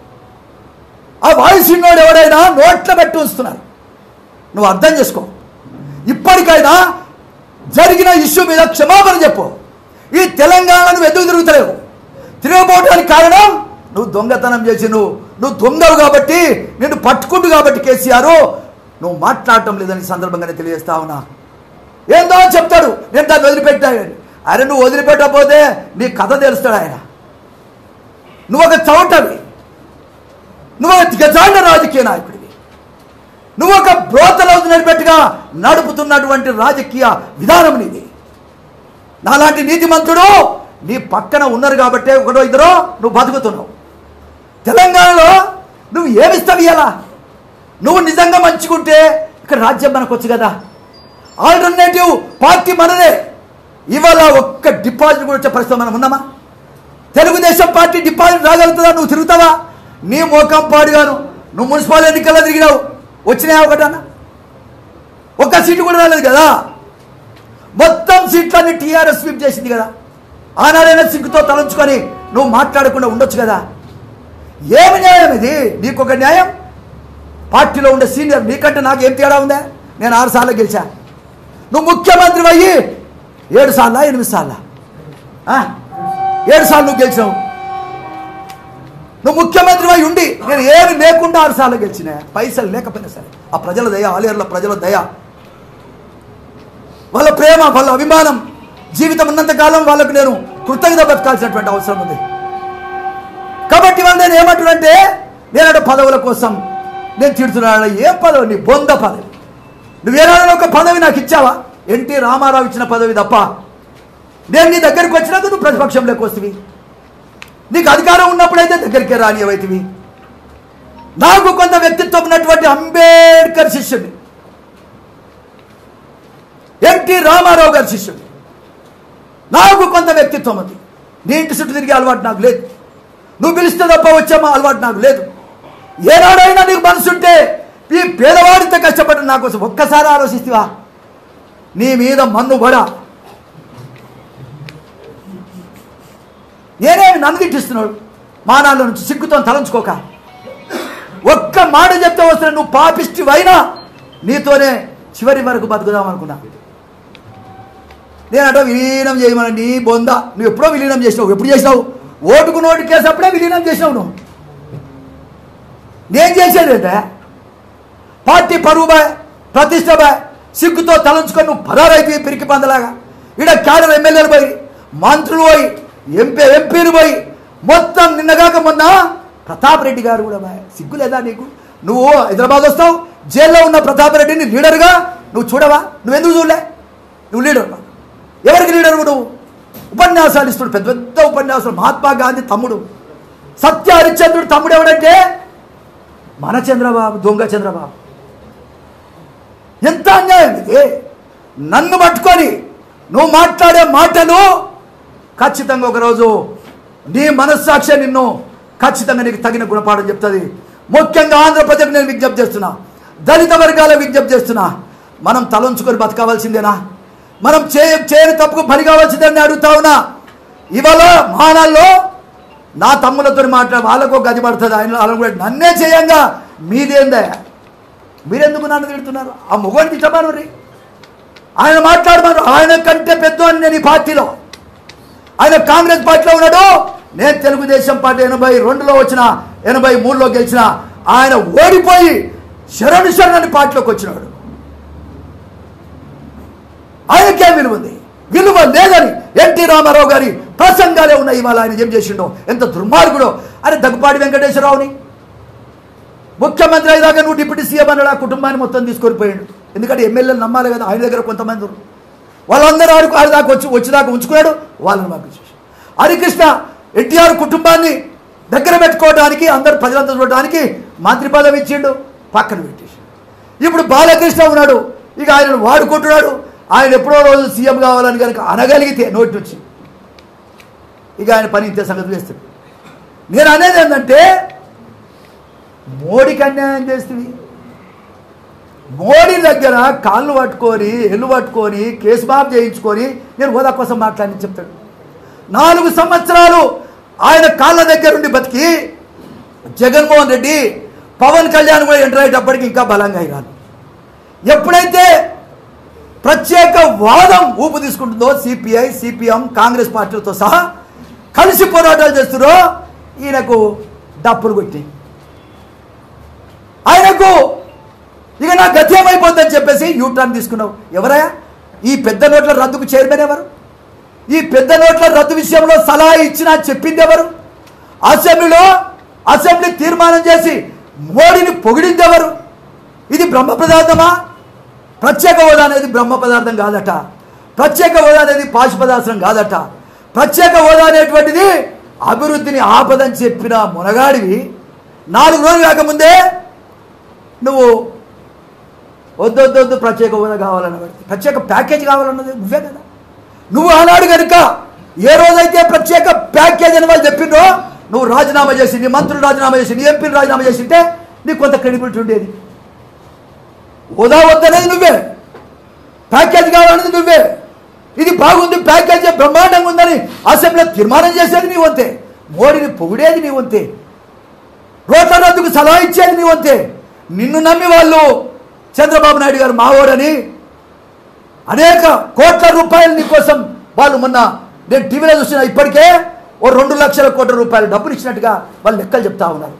ఆ వాయిస్ ఇన్నోడు ఎవడైనా నోట్ల పెట్టి ఉంచుతున్నారు నువ్వు అర్థం చేసుకో ఇప్పటికైనా జరిగిన ఇష్యూ మీద క్షమాపణ చెప్పు ఈ తెలంగాణను ఎందుకు తిరుగుతలేవు తిరగబోవడానికి కారణం నువ్వు దొంగతనం చేసి నువ్వు నువ్వు దొంగవు కాబట్టి నిన్ను పట్టుకుంటు కాబట్టి కేసీఆర్ నువ్వు మాట్లాడటం లేదని ఈ సందర్భంగానే తెలియజేస్తా ఉన్నా ఏందో చెప్తాడు నేను దాన్ని వదిలిపెట్టాను అరే నువ్వు వదిలిపెట్టకపోతే నీ కథ తెలుస్తాడు ఆయన నువ్వు ఒక చౌటవి నువ్వు ఒక గజాండ రాజకీయ నాయకుడివి నువ్వు ఒక బ్రోతలౌజు నడిపెట్టుగా నడుపుతున్నటువంటి రాజకీయ విధానం నీది నాలాంటి నీతిమంతుడు నీ పక్కన ఉన్నారు కాబట్టే ఒకటో ఇద్దరో నువ్వు బతుకుతున్నావు తెలంగాణలో నువ్వు ఏమిస్తావు ఇయ్యాలా నువ్వు నిజంగా మంచుకుంటే ఇక్కడ రాజ్యం మనకు వచ్చు కదా ఆల్టర్నేటివ్ పార్టీ మనదే ఇవాళ ఒక్క డిపాజిట్ కూడా వచ్చే పరిస్థితి మనం ఉన్నామా తెలుగుదేశం పార్టీ డిపాజిట్ రాగలుగుతుందా నువ్వు తిరుగుతావా నీ మోకం పాడుగాను నువ్వు మున్సిపల్ ఎన్నికల్లో తిరిగినావు వచ్చినాయా ఒకటన్నా ఒక్క సీటు కూడా రాలేదు కదా మొత్తం సీట్లన్నీ టీఆర్ఎస్ స్వీప్ చేసింది కదా ఆనాడైనా సిగ్గుతో తలంచుకొని నువ్వు మాట్లాడకుండా ఉండొచ్చు కదా ఏమి న్యాయం ఇది నీకు ఒక న్యాయం పార్టీలో ఉండే సీనియర్ నీకంటే నాకు ఏం తేడా ఉందా నేను ఆరు సార్లు గెలిచా నువ్వు ముఖ్యమంత్రి అయ్యి ఏడు సార్లా ఎనిమిది సార్లా ఆ? ఏడు సార్లు నువ్వు గెలిచావు నువ్వు ముఖ్యమంత్రి అయి ఉండి నేను ఏమి లేకుండా ఆరు సార్లు గెలిచినా పైసలు లేకపోయినా సరే ఆ ప్రజల దయ ఆలేరుల ప్రజల దయ వాళ్ళ ప్రేమ వాళ్ళ అభిమానం జీవితం ఉన్నంతకాలం వాళ్ళకు నేను కృతజ్ఞత బతకాల్సినటువంటి అవసరం ఉంది కాబట్టి వాళ్ళు నేను ఏమంటున్నానంటే నేను అటు పదవుల కోసం నేను తిడుతున్నాను ఏం పదవి నీ బొంద పదవి నువ్వేనాడు ఒక పదవి నాకు ఇచ్చావా ఎన్టీ రామారావు ఇచ్చిన పదవి తప్ప నేను నీ దగ్గరికి వచ్చినాక నువ్వు ప్రతిపక్షంలోకి వస్తుంది నీకు అధికారం ఉన్నప్పుడైతే దగ్గరికి రానియవైతివి నాకు కొంత వ్యక్తిత్వం ఉన్నటువంటి అంబేద్కర్ శిష్యుడిని ఎన్టీ రామారావు గారి శిష్యుడు నాకు కొంత వ్యక్తిత్వం ఉంది నీ ఇంటి చుట్టూ తిరిగే అలవాటు నాకు లేదు నువ్వు పిలిస్తే తప్ప వచ్చామా అలవాటు నాకు లేదు ఏనాడైనా నీకు మనసుంటే ఈ పేదవాడితో కష్టపడిన నా కోసం ఒక్కసారి ఆలోచిస్తావా నీ మీద మన్ను పడ నేనేమి నన్ను తిట్టిస్తున్నాడు మానాల్లో నుంచి సిగ్గుతో తలంచుకోక ఒక్క మాట చెప్తే వస్తున్నా నువ్వు పాపిష్టివైనా నీతోనే చివరి వరకు బతుకుదాం అనుకున్నా నేనంట విలీనం చేయమని నీ బొంద నువ్వు ఎప్పుడో విలీనం చేసినావు ఎప్పుడు చేసినావు ఓటుకు నోటు కేసు అప్పుడే విలీనం చేసినావు నువ్వు నేను చేసేది ఏంటే పార్టీ పరువు బాయ్ ప్రతిష్ట బాయ్ సిగ్గుతో తలంచుకొని నువ్వు పదారైతే పిరికి పందలాగా ఈడ క్యాడర్ ఎమ్మెల్యేలు పోయి మంత్రులు పోయి ఎంపీ ఎంపీలు పోయి మొత్తం నిన్నగాక మొన్న ప్రతాప్ రెడ్డి గారు కూడా బాయ్ సిగ్గు లేదా నీకు నువ్వు హైదరాబాద్ వస్తావు జైల్లో ఉన్న ప్రతాప్ రెడ్డిని లీడర్గా నువ్వు చూడవా నువ్వెందుకు చూడలే నువ్వు లీడర్ ఎవరికి లీడర్ నువ్వు ఉపన్యాసాలు ఇస్తుడు పెద్ద పెద్ద ఉపన్యాసాలు మహాత్మా గాంధీ తమ్ముడు సత్య హరిశ్చంద్రుడు తమ్ముడు ఎవడంటే మన చంద్రబాబు దొంగ చంద్రబాబు ఎంత అన్యాయం ఇది నన్ను పట్టుకొని నువ్వు మాట్లాడే మాటలు ఖచ్చితంగా ఒకరోజు నీ మనస్సాక్షి నిన్ను ఖచ్చితంగా నీకు తగిన గుణపాఠం చెప్తుంది ముఖ్యంగా ఆంధ్రప్రదేశ్ నేను విజ్ఞప్తి చేస్తున్నా దళిత వర్గాల విజ్ఞప్తి చేస్తున్నా మనం తలంచుకొని బతకవలసిందేనా మనం చే చేయని తప్పుకు బలి కావాల్సిందని అడుగుతా ఉన్నా ఇవాళ మానాల్లో నా తమ్ములతో మాట్లాడి వాళ్ళకు ఒక గది పడుతుంది ఆయన వాళ్ళని కూడా నన్నే చేయంగా మీదేందా మీరెందుకు నన్ను తిడుతున్నారు ఆ మొగోని తిట్టమాను రీ ఆయన మాట్లాడమన్నారు ఆయన కంటే పెద్ద అని నేను ఈ పార్టీలో ఆయన కాంగ్రెస్ పార్టీలో ఉన్నాడు నేను తెలుగుదేశం పార్టీ ఎనభై రెండులో వచ్చిన ఎనభై మూడులో గెలిచిన ఆయన ఓడిపోయి శరణు శరణని పార్టీలోకి వచ్చినాడు ఆయనకే విలువ ఉంది విలువ లేదని ఎన్టీ రామారావు గారి ప్రసంగాలే ఉన్నాయి ఇవాళ ఆయన ఏం చేసిండో ఎంత దుర్మార్గుడో అరే దగ్గుపాటి వెంకటేశ్వరరావుని ముఖ్యమంత్రి అయ్యాక నువ్వు డిప్యూటీ సీఎం అన్నాడు ఆ కుటుంబాన్ని మొత్తం తీసుకొని పోయాడు ఎందుకంటే ఎమ్మెల్యేలు నమ్మాలి కదా ఆయన దగ్గర కొంతమంది ఉన్నారు వాళ్ళందరూ ఆడు ఆడి దాకా వచ్చి వచ్చేదాకా ఉంచుకున్నాడు వాళ్ళని పంపించేసి హరికృష్ణ ఎన్టీఆర్ కుటుంబాన్ని దగ్గర పెట్టుకోవడానికి అందరు ప్రజలంతా చూడడానికి మంత్రి పదవి ఇచ్చిండు పక్కన పెట్టేసి ఇప్పుడు బాలకృష్ణ ఉన్నాడు ఇక ఆయనను వాడుకుంటున్నాడు ఆయన ఎప్పుడో రోజు సీఎం కావాలని కనుక అనగలిగితే నోటి నుంచి ఇక ఆయన పని ఇంతే సంగతి చేస్తాడు నేను అనేది ఏంటంటే మోడీకి అన్యాయం చేస్తుంది మోడీ దగ్గర కాళ్ళు పట్టుకొని ఎల్లు పట్టుకొని కేసు బాబు చేయించుకొని నేను హోదా కోసం మాట్లాడి చెప్తాడు నాలుగు సంవత్సరాలు ఆయన కాళ్ళ దగ్గర ఉండి బతికి జగన్మోహన్ రెడ్డి పవన్ కళ్యాణ్ కూడా ఎంటర్ అయ్యేటప్పటికి ఇంకా బలంగా అయినారు ఎప్పుడైతే ప్రత్యేక వాదం ఊపు తీసుకుంటుందో సిపిఐ సిపిఎం కాంగ్రెస్ పార్టీలతో సహా కలిసి పోరాటాలు చేస్తున్నారో ఈయనకు డప్పులు కొట్టి ఆయనకు ఇక నా గతి ఏమైపోతుందని చెప్పేసి యూటర్న్ తీసుకున్నావు ఎవరయ్యా ఈ పెద్ద నోట్ల రద్దుకు చైర్మన్ ఎవరు ఈ పెద్ద నోట్ల రద్దు విషయంలో సలహా ఇచ్చినా చెప్పింది ఎవరు అసెంబ్లీలో అసెంబ్లీ తీర్మానం చేసి మోడీని పొగిడింది ఎవరు ఇది బ్రహ్మ పదార్థమా ప్రత్యేక హోదా అనేది బ్రహ్మ పదార్థం కాదట ప్రత్యేక హోదా అనేది పాశు పదార్థం కాదట ప్రత్యేక హోదా అనేటువంటిది అభివృద్ధిని ఆపదని చెప్పిన మునగాడివి నాలుగు రోజులు కాకముందే నువ్వు వద్దు వద్దు వద్దు ప్రత్యేక హోదా కావాలన్నది ప్రత్యేక ప్యాకేజ్ కావాలన్నది నువ్వే కదా నువ్వు ఆనాడు కనుక ఏ రోజైతే ప్రత్యేక ప్యాకేజ్ అని వాళ్ళు చెప్పిండ్రో నువ్వు రాజీనామా చేసి నీ మంత్రులు రాజీనామా చేసి నీ ఎంపీలు రాజీనామా చేసింటే నీకు కొంత క్రెడిబిలిటీ ఉండేది హోదా వద్దనేది నువ్వే ప్యాకేజ్ కావాలన్నది నువ్వే ఇది బాగుంది ప్యాకేజ్ బ్రహ్మాండంగా ఉందని అసెంబ్లీలో తీర్మానం చేసేది నీ వంతే మోడీని పొగిడేది నీ వంతే రోడ్ల రద్దుకు సలహా ఇచ్చేది నీ వంతే నిన్ను నమ్మి వాళ్ళు చంద్రబాబు నాయుడు గారు మావోడని అనేక కోట్ల రూపాయలు నీ కోసం వాళ్ళు మొన్న నేను టీవీలో చూసిన ఇప్పటికే ఓ రెండు లక్షల కోట్ల రూపాయలు డబ్బులు ఇచ్చినట్టుగా వాళ్ళు లెక్కలు చెప్తా ఉన్నారు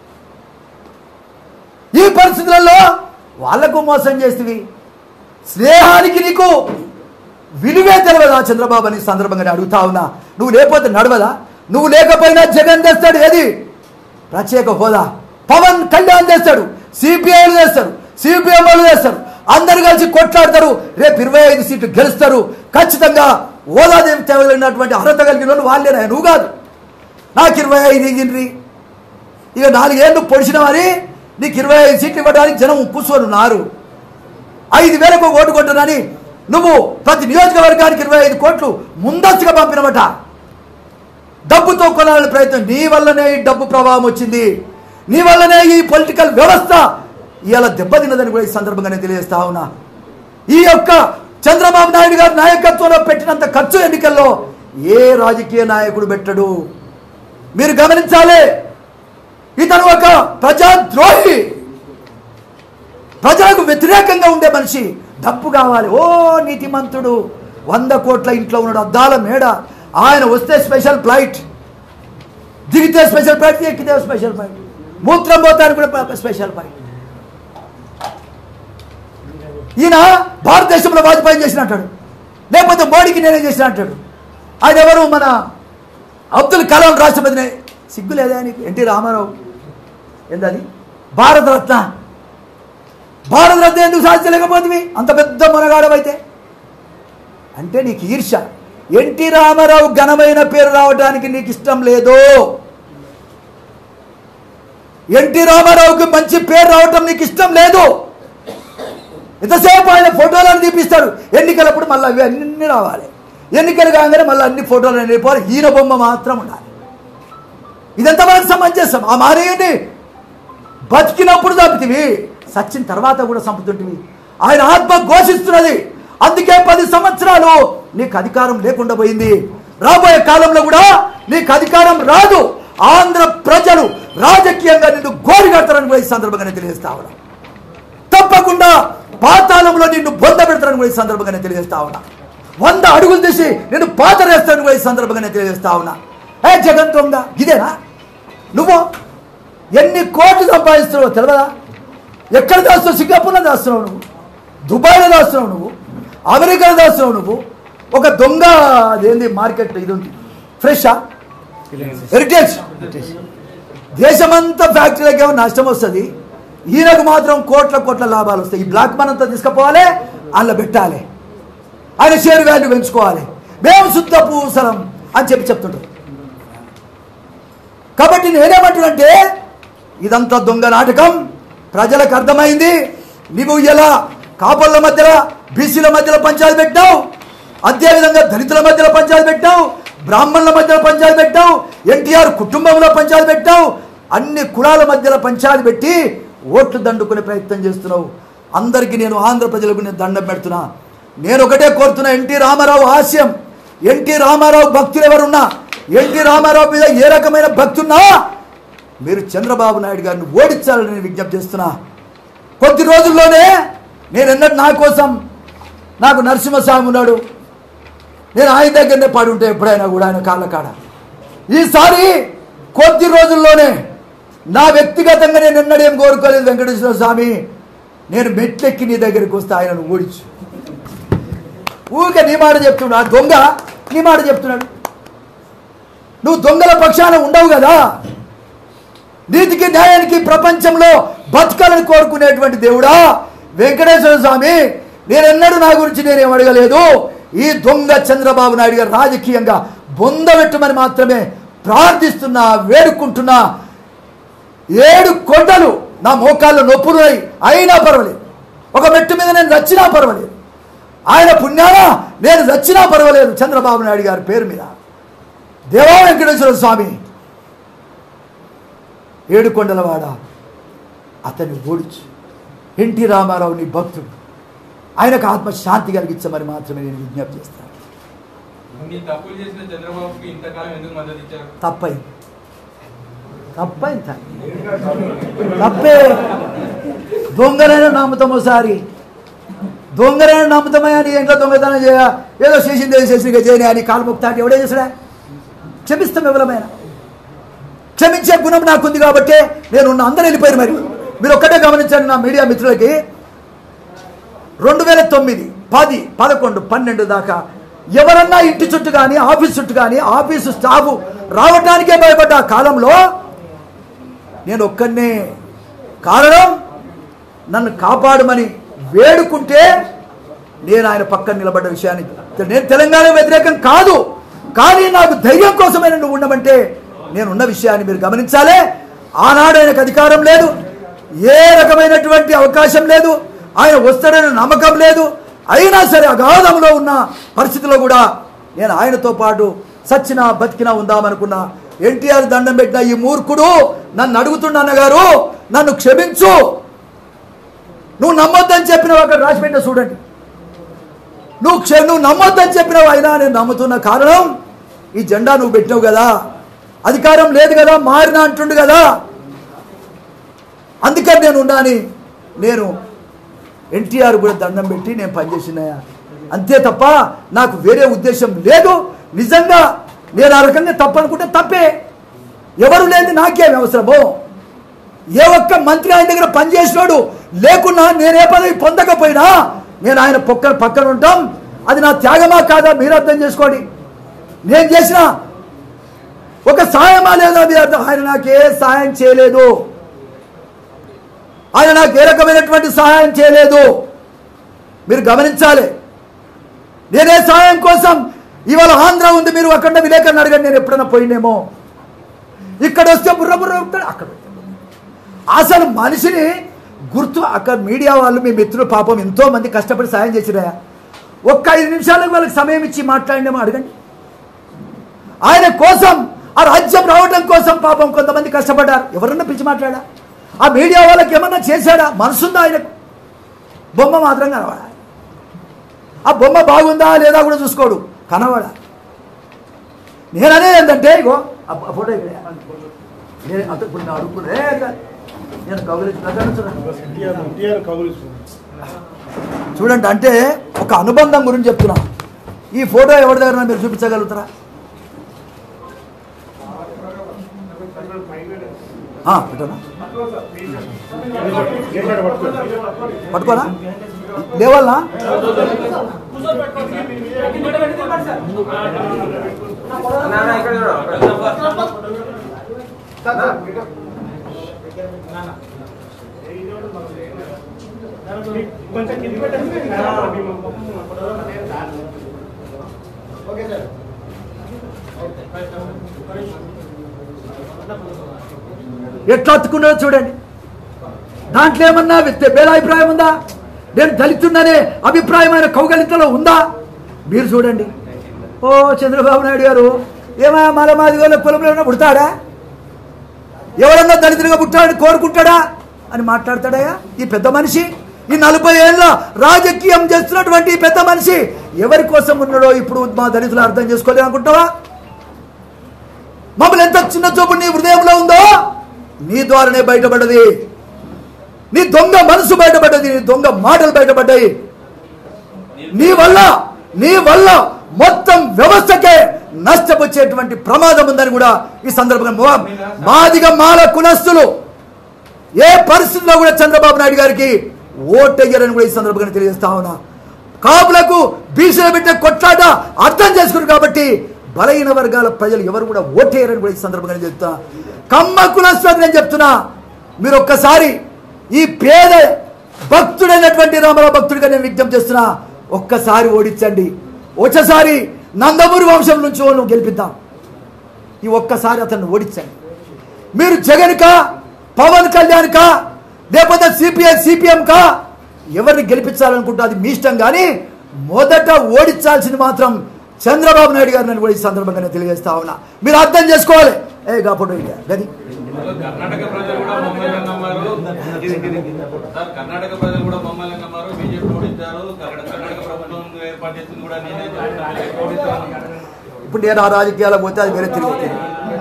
ఈ పరిస్థితులలో వాళ్లకు మోసం చేస్తేవి స్నేహానికి నీకు విలువే తెలియదా చంద్రబాబు అని సందర్భంగా నేను అడుగుతా ఉన్నా నువ్వు లేకపోతే నడవదా నువ్వు లేకపోయినా జగన్ తెస్తాడు ఏది ప్రత్యేక హోదా పవన్ కళ్యాణ్ చేస్తాడు సిపిఐలు చేస్తారు సిపిఎం వాళ్ళు చేస్తారు అందరు కలిసి కొట్లాడతారు రేపు ఇరవై ఐదు సీట్లు గెలుస్తారు ఖచ్చితంగా హోదా తేవగలిగినటువంటి అర్హత కలిగిన వాళ్ళు వాళ్ళేనా నువ్వు కాదు నాకు ఇరవై ఐదు ఇయ్యండ్రి ఇక నాలుగేళ్ళు పొడిచినవని నీకు ఇరవై ఐదు సీట్లు ఇవ్వడానికి జనం కూర్చొని ఉన్నారు ఐదు వేలకు ఓటు కొంటున్నాని నువ్వు ప్రతి నియోజకవర్గానికి ఇరవై ఐదు కోట్లు ముందస్తుగా పంపినవట డబ్బుతో కొనాలని ప్రయత్నం నీ వల్లనే ఈ డబ్బు ప్రభావం వచ్చింది నీ వల్లనే ఈ పొలిటికల్ వ్యవస్థ ఇవాళ దెబ్బతిన్నదని కూడా ఈ సందర్భంగా నేను తెలియజేస్తా ఉన్నా ఈ యొక్క చంద్రబాబు నాయుడు గారి నాయకత్వంలో పెట్టినంత ఖర్చు ఎన్నికల్లో ఏ రాజకీయ నాయకుడు పెట్టడు మీరు గమనించాలి ఇతను ఒక ప్రజాద్రోహి ప్రజలకు వ్యతిరేకంగా ఉండే మనిషి డబ్బు కావాలి ఓ నీతిమంతుడు వంద కోట్ల ఇంట్లో ఉన్నాడు అద్దాల మేడ ఆయన వస్తే స్పెషల్ ఫ్లైట్ దిగితే స్పెషల్ ఫ్లైట్ ఎక్కితే స్పెషల్ ఫ్లైట్ మూత్రం పోతానికి కూడా స్పెషల్ ఫ్లైట్ ఈయన భారతదేశంలో వాజ్పేయి చేసిన అంటాడు లేకపోతే మోడీకి నేనే చేసిన అంటాడు ఆయన ఎవరు మన అబ్దుల్ కలాం రాష్ట్రపతిని సిగ్గు లేదా నీకు ఎన్టీ రామారావు ఏంటది భారతరత్న భారతరత్న ఎందుకు సాధించలేకపోతుంది అంత పెద్ద మునగాడవైతే అంటే నీకు ఈర్ష ఎన్టీ రామారావు ఘనమైన పేరు రావడానికి నీకు ఇష్టం లేదు ఎన్టీ రామారావుకి మంచి పేరు రావటం నీకు ఇష్టం లేదు ఇంతసేపు ఆయన ఫోటోలను తీపిస్తాడు ఎన్నికలప్పుడు మళ్ళీ అవి అన్ని రావాలి ఎన్నికలు కాగానే మళ్ళీ అన్ని ఫోటోలు వెళ్ళిపోవాలి ఈయన బొమ్మ మాత్రం ఉండాలి ఇదంతా మనకు సమంజసం ఆ మారేయండి బతికినప్పుడు చంపుతివి సచ్చిన తర్వాత కూడా చంపుతుంటివి ఆయన ఆత్మ ఘోషిస్తున్నది అందుకే పది సంవత్సరాలు నీకు అధికారం లేకుండా పోయింది రాబోయే కాలంలో కూడా నీకు అధికారం రాదు ఆంధ్ర ప్రజలు రాజకీయంగా నిన్ను గోరి కడతారని కూడా ఈ సందర్భంగా నేను తెలియజేస్తా ఉన్నా తప్పకుండా పాతాళంలో నిన్ను బొంద పెడతారని కూడా ఈ సందర్భంగా నేను తెలియజేస్తా ఉన్నా వంద అడుగులు తీసి నేను పాతరేస్తానని కూడా ఈ సందర్భంగా నేను తెలియజేస్తా ఉన్నా ఏ జగన్ దొంగ ఇదేనా నువ్వు ఎన్ని కోట్లు సంపాదిస్తున్నావు తెలియదా ఎక్కడ దాస్తున్నావు సింగపూర్లో దాస్తున్నావు నువ్వు దుబాయ్లో దాస్తున్నావు నువ్వు అమెరికాలో దాస్తున్నావు నువ్వు ఒక దొంగ అదేంది మార్కెట్ ఇది ఉంది ఫ్రెషా హెరిటేజ్ దేశమంతా ఫ్యాక్టరీలకు ఏమో నష్టం వస్తుంది ఈయనకు మాత్రం కోట్ల కోట్ల లాభాలు వస్తాయి ఈ బ్లాక్ మనీ అంతా తీసుకుపోవాలి అందులో పెట్టాలి ఆయన షేర్ వాల్యూ పెంచుకోవాలి మేము శుద్ధ పూసలం అని చెప్పి చెప్తుంటారు కాబట్టి నేనేమంటున్నంటే ఇదంతా దొంగ నాటకం ప్రజలకు అర్థమైంది నువ్వు ఎలా కాపుల మధ్యలో బీసీల మధ్యలో పంచాయతీ పెట్టావు అదేవిధంగా దళితుల మధ్యలో పంచాయతీ పెట్టావు బ్రాహ్మణుల మధ్యలో పంచాయతీ పెట్టావు ఎన్టీఆర్ కుటుంబంలో పంచాయతీ పెట్టావు అన్ని కులాల మధ్యలో పంచాయతీ పెట్టి ఓట్లు దండుకునే ప్రయత్నం చేస్తున్నావు అందరికీ నేను ఆంధ్ర ప్రజలకు నేను దండం పెడుతున్నా నేను ఒకటే కోరుతున్నా ఎన్టీ రామారావు హాస్యం ఎన్టీ రామారావు భక్తులు ఎవరున్నా ఎన్టీ రామారావు మీద ఏ రకమైన భక్తి ఉన్నా మీరు చంద్రబాబు నాయుడు గారిని ఓడించాలని నేను విజ్ఞప్తి చేస్తున్నా కొద్ది రోజుల్లోనే నేను ఎన్నట్టు నా కోసం నాకు నరసింహస్వామి ఉన్నాడు నేను ఆయన దగ్గరనే పడి ఉంటే ఎప్పుడైనా కూడా ఆయన కాళ్ళ కాడ ఈసారి కొద్ది రోజుల్లోనే నా వ్యక్తిగతంగా నేను ఎన్నడేం కోరుకోలేదు వెంకటేశ్వర స్వామి నేను మెట్లెక్కి నీ దగ్గరికి వస్తే ఆయనను ఓడించు ఊరికే నీ మాట చెప్తున్నాడు ఆ దొంగ నీ మాట చెప్తున్నాడు నువ్వు దొంగల పక్షాన ఉండవు కదా నీతికి న్యాయానికి ప్రపంచంలో బతకాలని కోరుకునేటువంటి దేవుడా వెంకటేశ్వర స్వామి నేనెన్నడూ నా గురించి నేనేం అడగలేదు ఈ దొంగ చంద్రబాబు నాయుడు గారు రాజకీయంగా బొందబెట్టమని మాత్రమే ప్రార్థిస్తున్నా వేడుకుంటున్నా ఏడు కొండలు నా మోకాళ్ళు నొప్పులున్నాయి అయినా పర్వాలేదు ఒక మెట్టు మీద నేను రచ్చినా పర్వాలేదు ఆయన పుణ్యాన నేను రచ్చినా పర్వాలేదు చంద్రబాబు నాయుడు గారి పేరు మీద దేవా వెంకటేశ్వర స్వామి ఏడుకొండలవాడ అతన్ని ఓడించు ఎన్టీ రామారావు నీ భక్తుడు ఆయనకు ఆత్మశాంతి కలిగించమని మాత్రమే నేను విజ్ఞప్తి చేస్తాను ఇన్ని తప్పులు చేసిన చంద్రబాబుకి ఇంతకాలం ఎందుకు మద్దతు ఇచ్చారు తప్పైంది తప్పైంది సార్. తప్పే దొంగలైనా నమ్ముతాం ఒకసారి దొంగలైనా నమ్ముతామయ్యా నీ ఇంట్లో దొంగతనం చేయ ఏదో చేసింది ఏదో చేసింది చేయని అని కాలు ముక్తాటి ఎవడే చేసాడా క్షమిస్తాం ఎవరమైనా క్షమించే గుణం నాకుంది కాబట్టి నేను ఉన్న అందరూ వెళ్ళిపోయారు మరి మీరు ఒక్కటే గమనించండి నా మీడియా మిత్రులకి రెండు వేల తొమ్మిది పది పదకొండు పన్నెండు దాకా ఎవరన్నా ఇంటి చుట్టూ కానీ ఆఫీస్ చుట్టూ కానీ ఆఫీసు స్టాఫ్ రావడానికే భయపడ్డ ఆ కాలంలో నేను ఒక్కనే కారణం నన్ను కాపాడమని వేడుకుంటే నేను ఆయన పక్కన నిలబడ్డ విషయాన్ని నేను తెలంగాణ వ్యతిరేకం కాదు కానీ నాకు ధైర్యం కోసమే నువ్వు ఉండమంటే నేను ఉన్న విషయాన్ని మీరు గమనించాలి ఆనాడు ఆయనకు అధికారం లేదు ఏ రకమైనటువంటి అవకాశం లేదు ఆయన వస్తాడని నమ్మకం లేదు అయినా సరే అగాధంలో ఉన్న పరిస్థితిలో కూడా నేను ఆయనతో పాటు సచ్చినా బతికినా ఉందామనుకున్నా ఎన్టీఆర్ దండం పెట్టిన ఈ మూర్ఖుడు నన్ను అడుగుతున్న అన్నగారు నన్ను క్షమించు నువ్వు నమ్మొద్దని చెప్పినావు అక్కడ రాసి పెట్టిన చూడండి నువ్వు క్ష నువ్వు నమ్మొద్దని చెప్పినావు అయినా నేను నమ్ముతున్న కారణం ఈ జెండా నువ్వు పెట్టినావు కదా అధికారం లేదు కదా మారిన అంటుండు కదా అందుకని నేను ఉన్నాని నేను ఎన్టీఆర్ కూడా దండం పెట్టి నేను పనిచేసినాయా అంతే తప్ప నాకు వేరే ఉద్దేశం లేదు నిజంగా నేను ఆ రకంగా తప్పనుకుంటే తప్పే ఎవరు లేని నాకేం అవసరమో ఏ ఒక్క మంత్రి ఆయన దగ్గర పనిచేసినాడు లేకున్నా నేనే పదవి పొందకపోయినా నేను ఆయన పక్కన పక్కన ఉంటాం అది నా త్యాగమా కాదా మీరు అర్థం చేసుకోండి నేను చేసిన ఒక సాయమా లేదా మీరు అర్థం ఆయన నాకు ఏ సాయం చేయలేదు ఆయన నాకు ఏ రకమైనటువంటి సహాయం చేయలేదు మీరు గమనించాలి నేనే సహాయం కోసం ఇవాళ ఆంధ్ర ఉంది మీరు అక్కడ విలేకరణ అడగండి నేను ఎప్పుడైనా పోయినేమో ఇక్కడ వస్తే బుర్ర బుర్ర ఉంటాడు అక్కడ అసలు మనిషిని గుర్తు అక్కడ మీడియా వాళ్ళు మీ మిత్రులు పాపం ఎంతో మంది కష్టపడి సాయం చేసిరాయా ఒక్క ఐదు నిమిషాలకు వాళ్ళకి సమయం ఇచ్చి మాట్లాడినేమో అడగండి ఆయన కోసం ఆ రాజ్యం రావడం కోసం పాపం కొంతమంది కష్టపడ్డారు ఎవరన్నా పిలిచి మాట్లాడా ఆ మీడియా వాళ్ళకి ఏమన్నా చేశాడా మనసుందా ఆయనకు బొమ్మ మాత్రం కనవాడా ఆ బొమ్మ బాగుందా లేదా కూడా చూసుకోడు కనవాడా నేననే ఏంటంటే ఇగో ఆ ఆ ఫోటో ఇక్కడ నేను అంత ఇప్పుడు నేను అడుగుతున్నా ఏ కాదు. నేను గౌరవించిన చూడండి అంటే ఒక అనుబంధం గురించి చెప్తున్నా ఈ ఫోటో ఎవరి దగ్గర మీరు చూపించగలుగుతారా ఆ, పెట్టనా పట్టుకోనా లేవాలనా కొంచెం కింది పెట్టండి ఓకే సార్ ఎట్లా అత్తుకున్నాడో చూడండి దాంట్లో ఏమన్నా వ్యక్తి భేదాభిప్రాయం ఉందా నేను దళితున్ననే అభిప్రాయమైన కౌగలితలో ఉందా మీరు చూడండి ఓ చంద్రబాబు నాయుడు గారు ఏమయ్యా మల మాది వాళ్ళ కులంలో ఉన్న పుడతాడా ఎవరన్నా దళితులుగా పుట్టాడని కోరుకుంటాడా అని మాట్లాడతాడయ్యా ఈ పెద్ద మనిషి ఈ నలభై ఏళ్ళ రాజకీయం చేస్తున్నటువంటి ఈ పెద్ద మనిషి ఎవరి కోసం ఉన్నాడో ఇప్పుడు మా దళితులు అర్థం చేసుకోలేదు అనుకుంటావా మమ్మల్ని ఎంత చిన్న చూపు నీ హృదయంలో ఉందో నీ ద్వారానే బయటపడ్డది నీ దొంగ మనసు బయటపడ్డది నీ దొంగ మాటలు బయటపడ్డాయి నీ వల్ల నీ వల్ల మొత్తం వ్యవస్థకే నష్టపొచ్చేటువంటి ప్రమాదం ఉందని కూడా ఈ సందర్భంగా మా- మాదిగ మాల కులస్తులు ఏ పరిస్థితుల్లో కూడా చంద్రబాబు నాయుడు గారికి ఓటయ్యారని కూడా ఈ సందర్భంగా తెలియజేస్తా ఉన్నా కాపులకు బీసీల బిడ్డ కొట్లాట అర్థం చేసుకున్నారు కాబట్టి బలహీన వర్గాల ప్రజలు ఎవరు కూడా ఓటేయరని కూడా ఈ సందర్భంగా నేను చెప్తున్నా కమ్మ కులస్తులకు నేను చెప్తున్నా మీరు ఒక్కసారి ఈ పేద భక్తుడైనటువంటి రామరావు భక్తుడిగా నేను విజ్ఞప్తి చేస్తున్నా ఒక్కసారి ఓడించండి వచ్చేసారి నందమూరి వంశం నుంచి వాళ్ళు గెలిపిద్దాం ఈ ఒక్కసారి అతన్ని ఓడించండి మీరు జగన్ కా పవన్ కళ్యాణ్ కా లేకపోతే సిపిఐ సిపిఎం కా ఎవరిని గెలిపించాలనుకుంటే అది మీ ఇష్టం కానీ మొదట ఓడించాల్సింది మాత్రం చంద్రబాబు నాయుడు గారిని కూడా ఈ సందర్భంగా నేను తెలియజేస్తా ఉన్నా మీరు అర్థం చేసుకోవాలి ఏ గా ఫోటో ఇయ్య, గది కర్ణాటక ప్రజలు కూడా మమ్మల్ని నమ్మారు సార్ కర్ణాటక ప్రజలు కూడా మమ్మల్ని నమ్మారు బీజేపీ ఓడించారు అక్కడ కర్ణాటక ప్రభుత్వం ఏర్పాటు చేసింది కూడా నేనే ఓడిస్తాను ఇప్పుడు నేను ఆ రాజకీయాలకు పోతే అది వేరే తిరిగి వస్తుంది.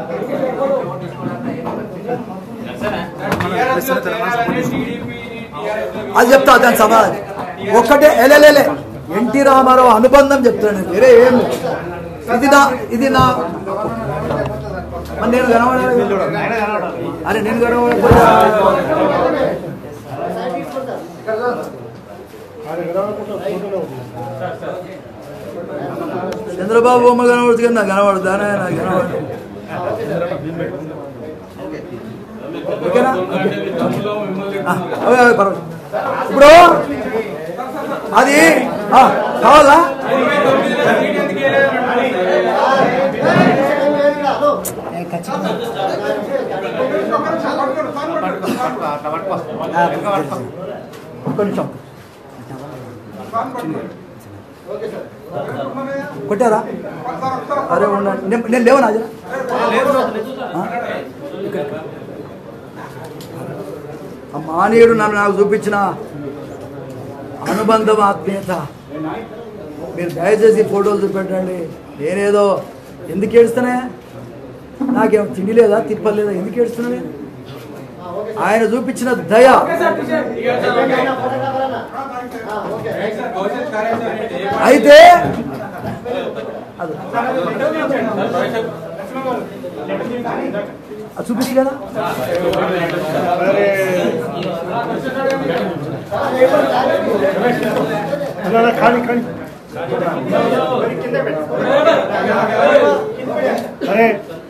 అది చెప్తా దాని సమాధానం ఒక్కటే ఎలెలెలే ఎన్టీ రామారావు అనుబంధం చెప్తాను నేను. వేరే ఏం లేదు. ఇది నా ఇది నా మరి నేను కనబడాలి అరే నేను కనబడకపోతే చంద్రబాబు బొమ్మ కనబడుతుంది కదా నాకు కనబడుతుందా నాకు కనబడదు ఓకేనా ఆ, ఓకే, ఓకే, పర్వాలేదు. ఇప్పుడు అది ఆ, కావాలా ఒక్క నిమిషం కొట్టారా అరే ఉండండి నేను- నేను లేవనా అది ఆ మానీయుడు నన్ను నాకు చూపించిన అనుబంధం ఆత్మీయత మీరు దయచేసి ఫోటోలు చూపెట్టండి నేనేదో ఎందుకు ఏడుస్తానే నాకేం తిండి లేదా తిప్పలు లేదా ఎందుకు ఏడుస్తున్నా నేను ఆయన చూపించిన దయ అయితే అది అది చూపించు కదా కానీ కానీ అరే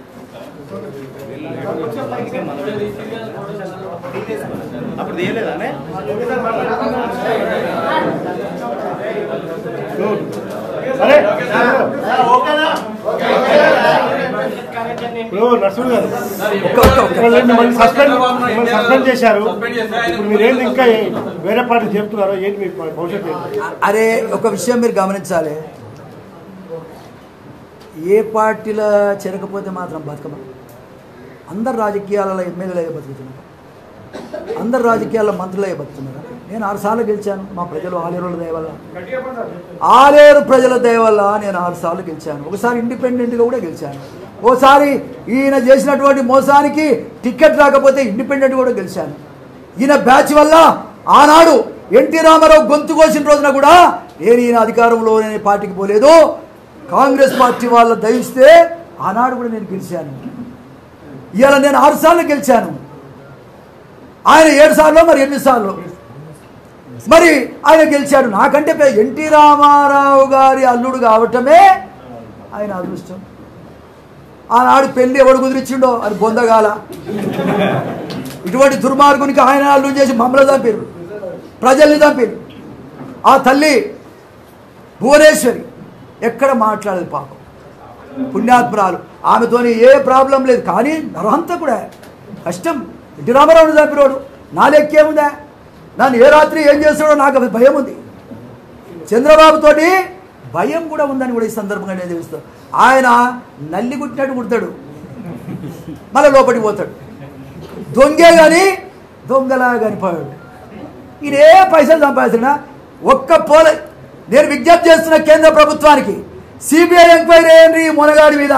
అప్పుడు తీయలేదానే అరే ఇప్పుడు నర్సుడు గారు ఒక్క ఒక్క ఒక్క వాళ్ళు మిమ్మల్ని సస్పెండ్ మిమ్మల్ని సస్పెండ్ చేశారు సస్పెండ్ చేస్తే ఆయన ఇప్పుడు మీరేంటి ఇంకా ఏ- వేరే పార్టీ చెప్తున్నారు ఏంటి మీ భవిష్యత్తు ఏంటి అరే ఒక విషయం మీరు గమనించాలి ఏ పార్టీలో చేరకపోతే మాత్రం బతకమా అందరు రాజకీయాలలో ఎమ్మెల్యేలే బతుకుతున్నారు అందరు రాజకీయాల్లో మంత్రులే బతుకుతున్నారు నేను ఆరు సార్లు గెలిచాను మా ప్రజలు ఆలేరుల దయ వల్ల ఆలేరు ప్రజల దయ వల్ల నేను ఆరు సార్లు గెలిచాను ఒకసారి ఇండిపెండెంట్గా కూడా గెలిచాను ఓసారి ఈయన చేసినటువంటి మోసానికి టికెట్ రాకపోతే ఇండిపెండెంట్ కూడా గెలిచాను ఈయన బ్యాచ్ వల్ల ఆనాడు ఎన్టీ రామారావు గొంతు కోసిన రోజున కూడా నేను ఈయన అధికారంలో నేను పార్టీకి పోలేదు కాంగ్రెస్ పార్టీ వాళ్ళ దయిస్తే ఆనాడు కూడా నేను గెలిచాను ఇవాళ నేను ఆరు సార్లు గెలిచాను ఆయన ఏడు సార్లు మరి ఎనిమిది సార్లు మరి ఆయన గెలిచాడు నాకంటే పె- ఎన్టీ రామారావు గారి అల్లుడు కావటమే ఆయన అదృష్టం ఆనాడు పెళ్లి ఎవడు కుదిరిచ్చిండో అది బొందగాల ఇటువంటి దుర్మార్గునికి ఆయన అల్లుడు చేసి మమ్మల్ని చంపారు ప్రజల్ని చంపారు ఆ తల్లి భువనేశ్వరి ఎక్కడ మాట్లాడదు పాపం పుణ్యాత్మరాలు ఆమెతోని ఏ ప్రాబ్లం లేదు కానీ నరహంతకుడే కష్టం ఎన్టీ రామారావుని చంపినోడు నా లెక్కేముందా నన్ను ఏ రాత్రి ఏం చేస్తాడో నాకు అది భయం ఉంది చంద్రబాబుతోటి భయం కూడా ఉందని కూడా ఈ సందర్భంగా నేను తెలుస్తాను ఆయన నల్లి కుట్టినట్టు కుడతాడు మళ్ళీ లోపలికి పోతాడు దొంగే కానీ దొంగలా కనిపోయాడు ఈయన ఏ పైసలు సంపాదించినా ఒక్క పోలే నేను విజ్ఞప్తి చేస్తున్న కేంద్ర ప్రభుత్వానికి సిబిఐ ఎంక్వైరీ ఏంటి ఈ మునగాడి మీద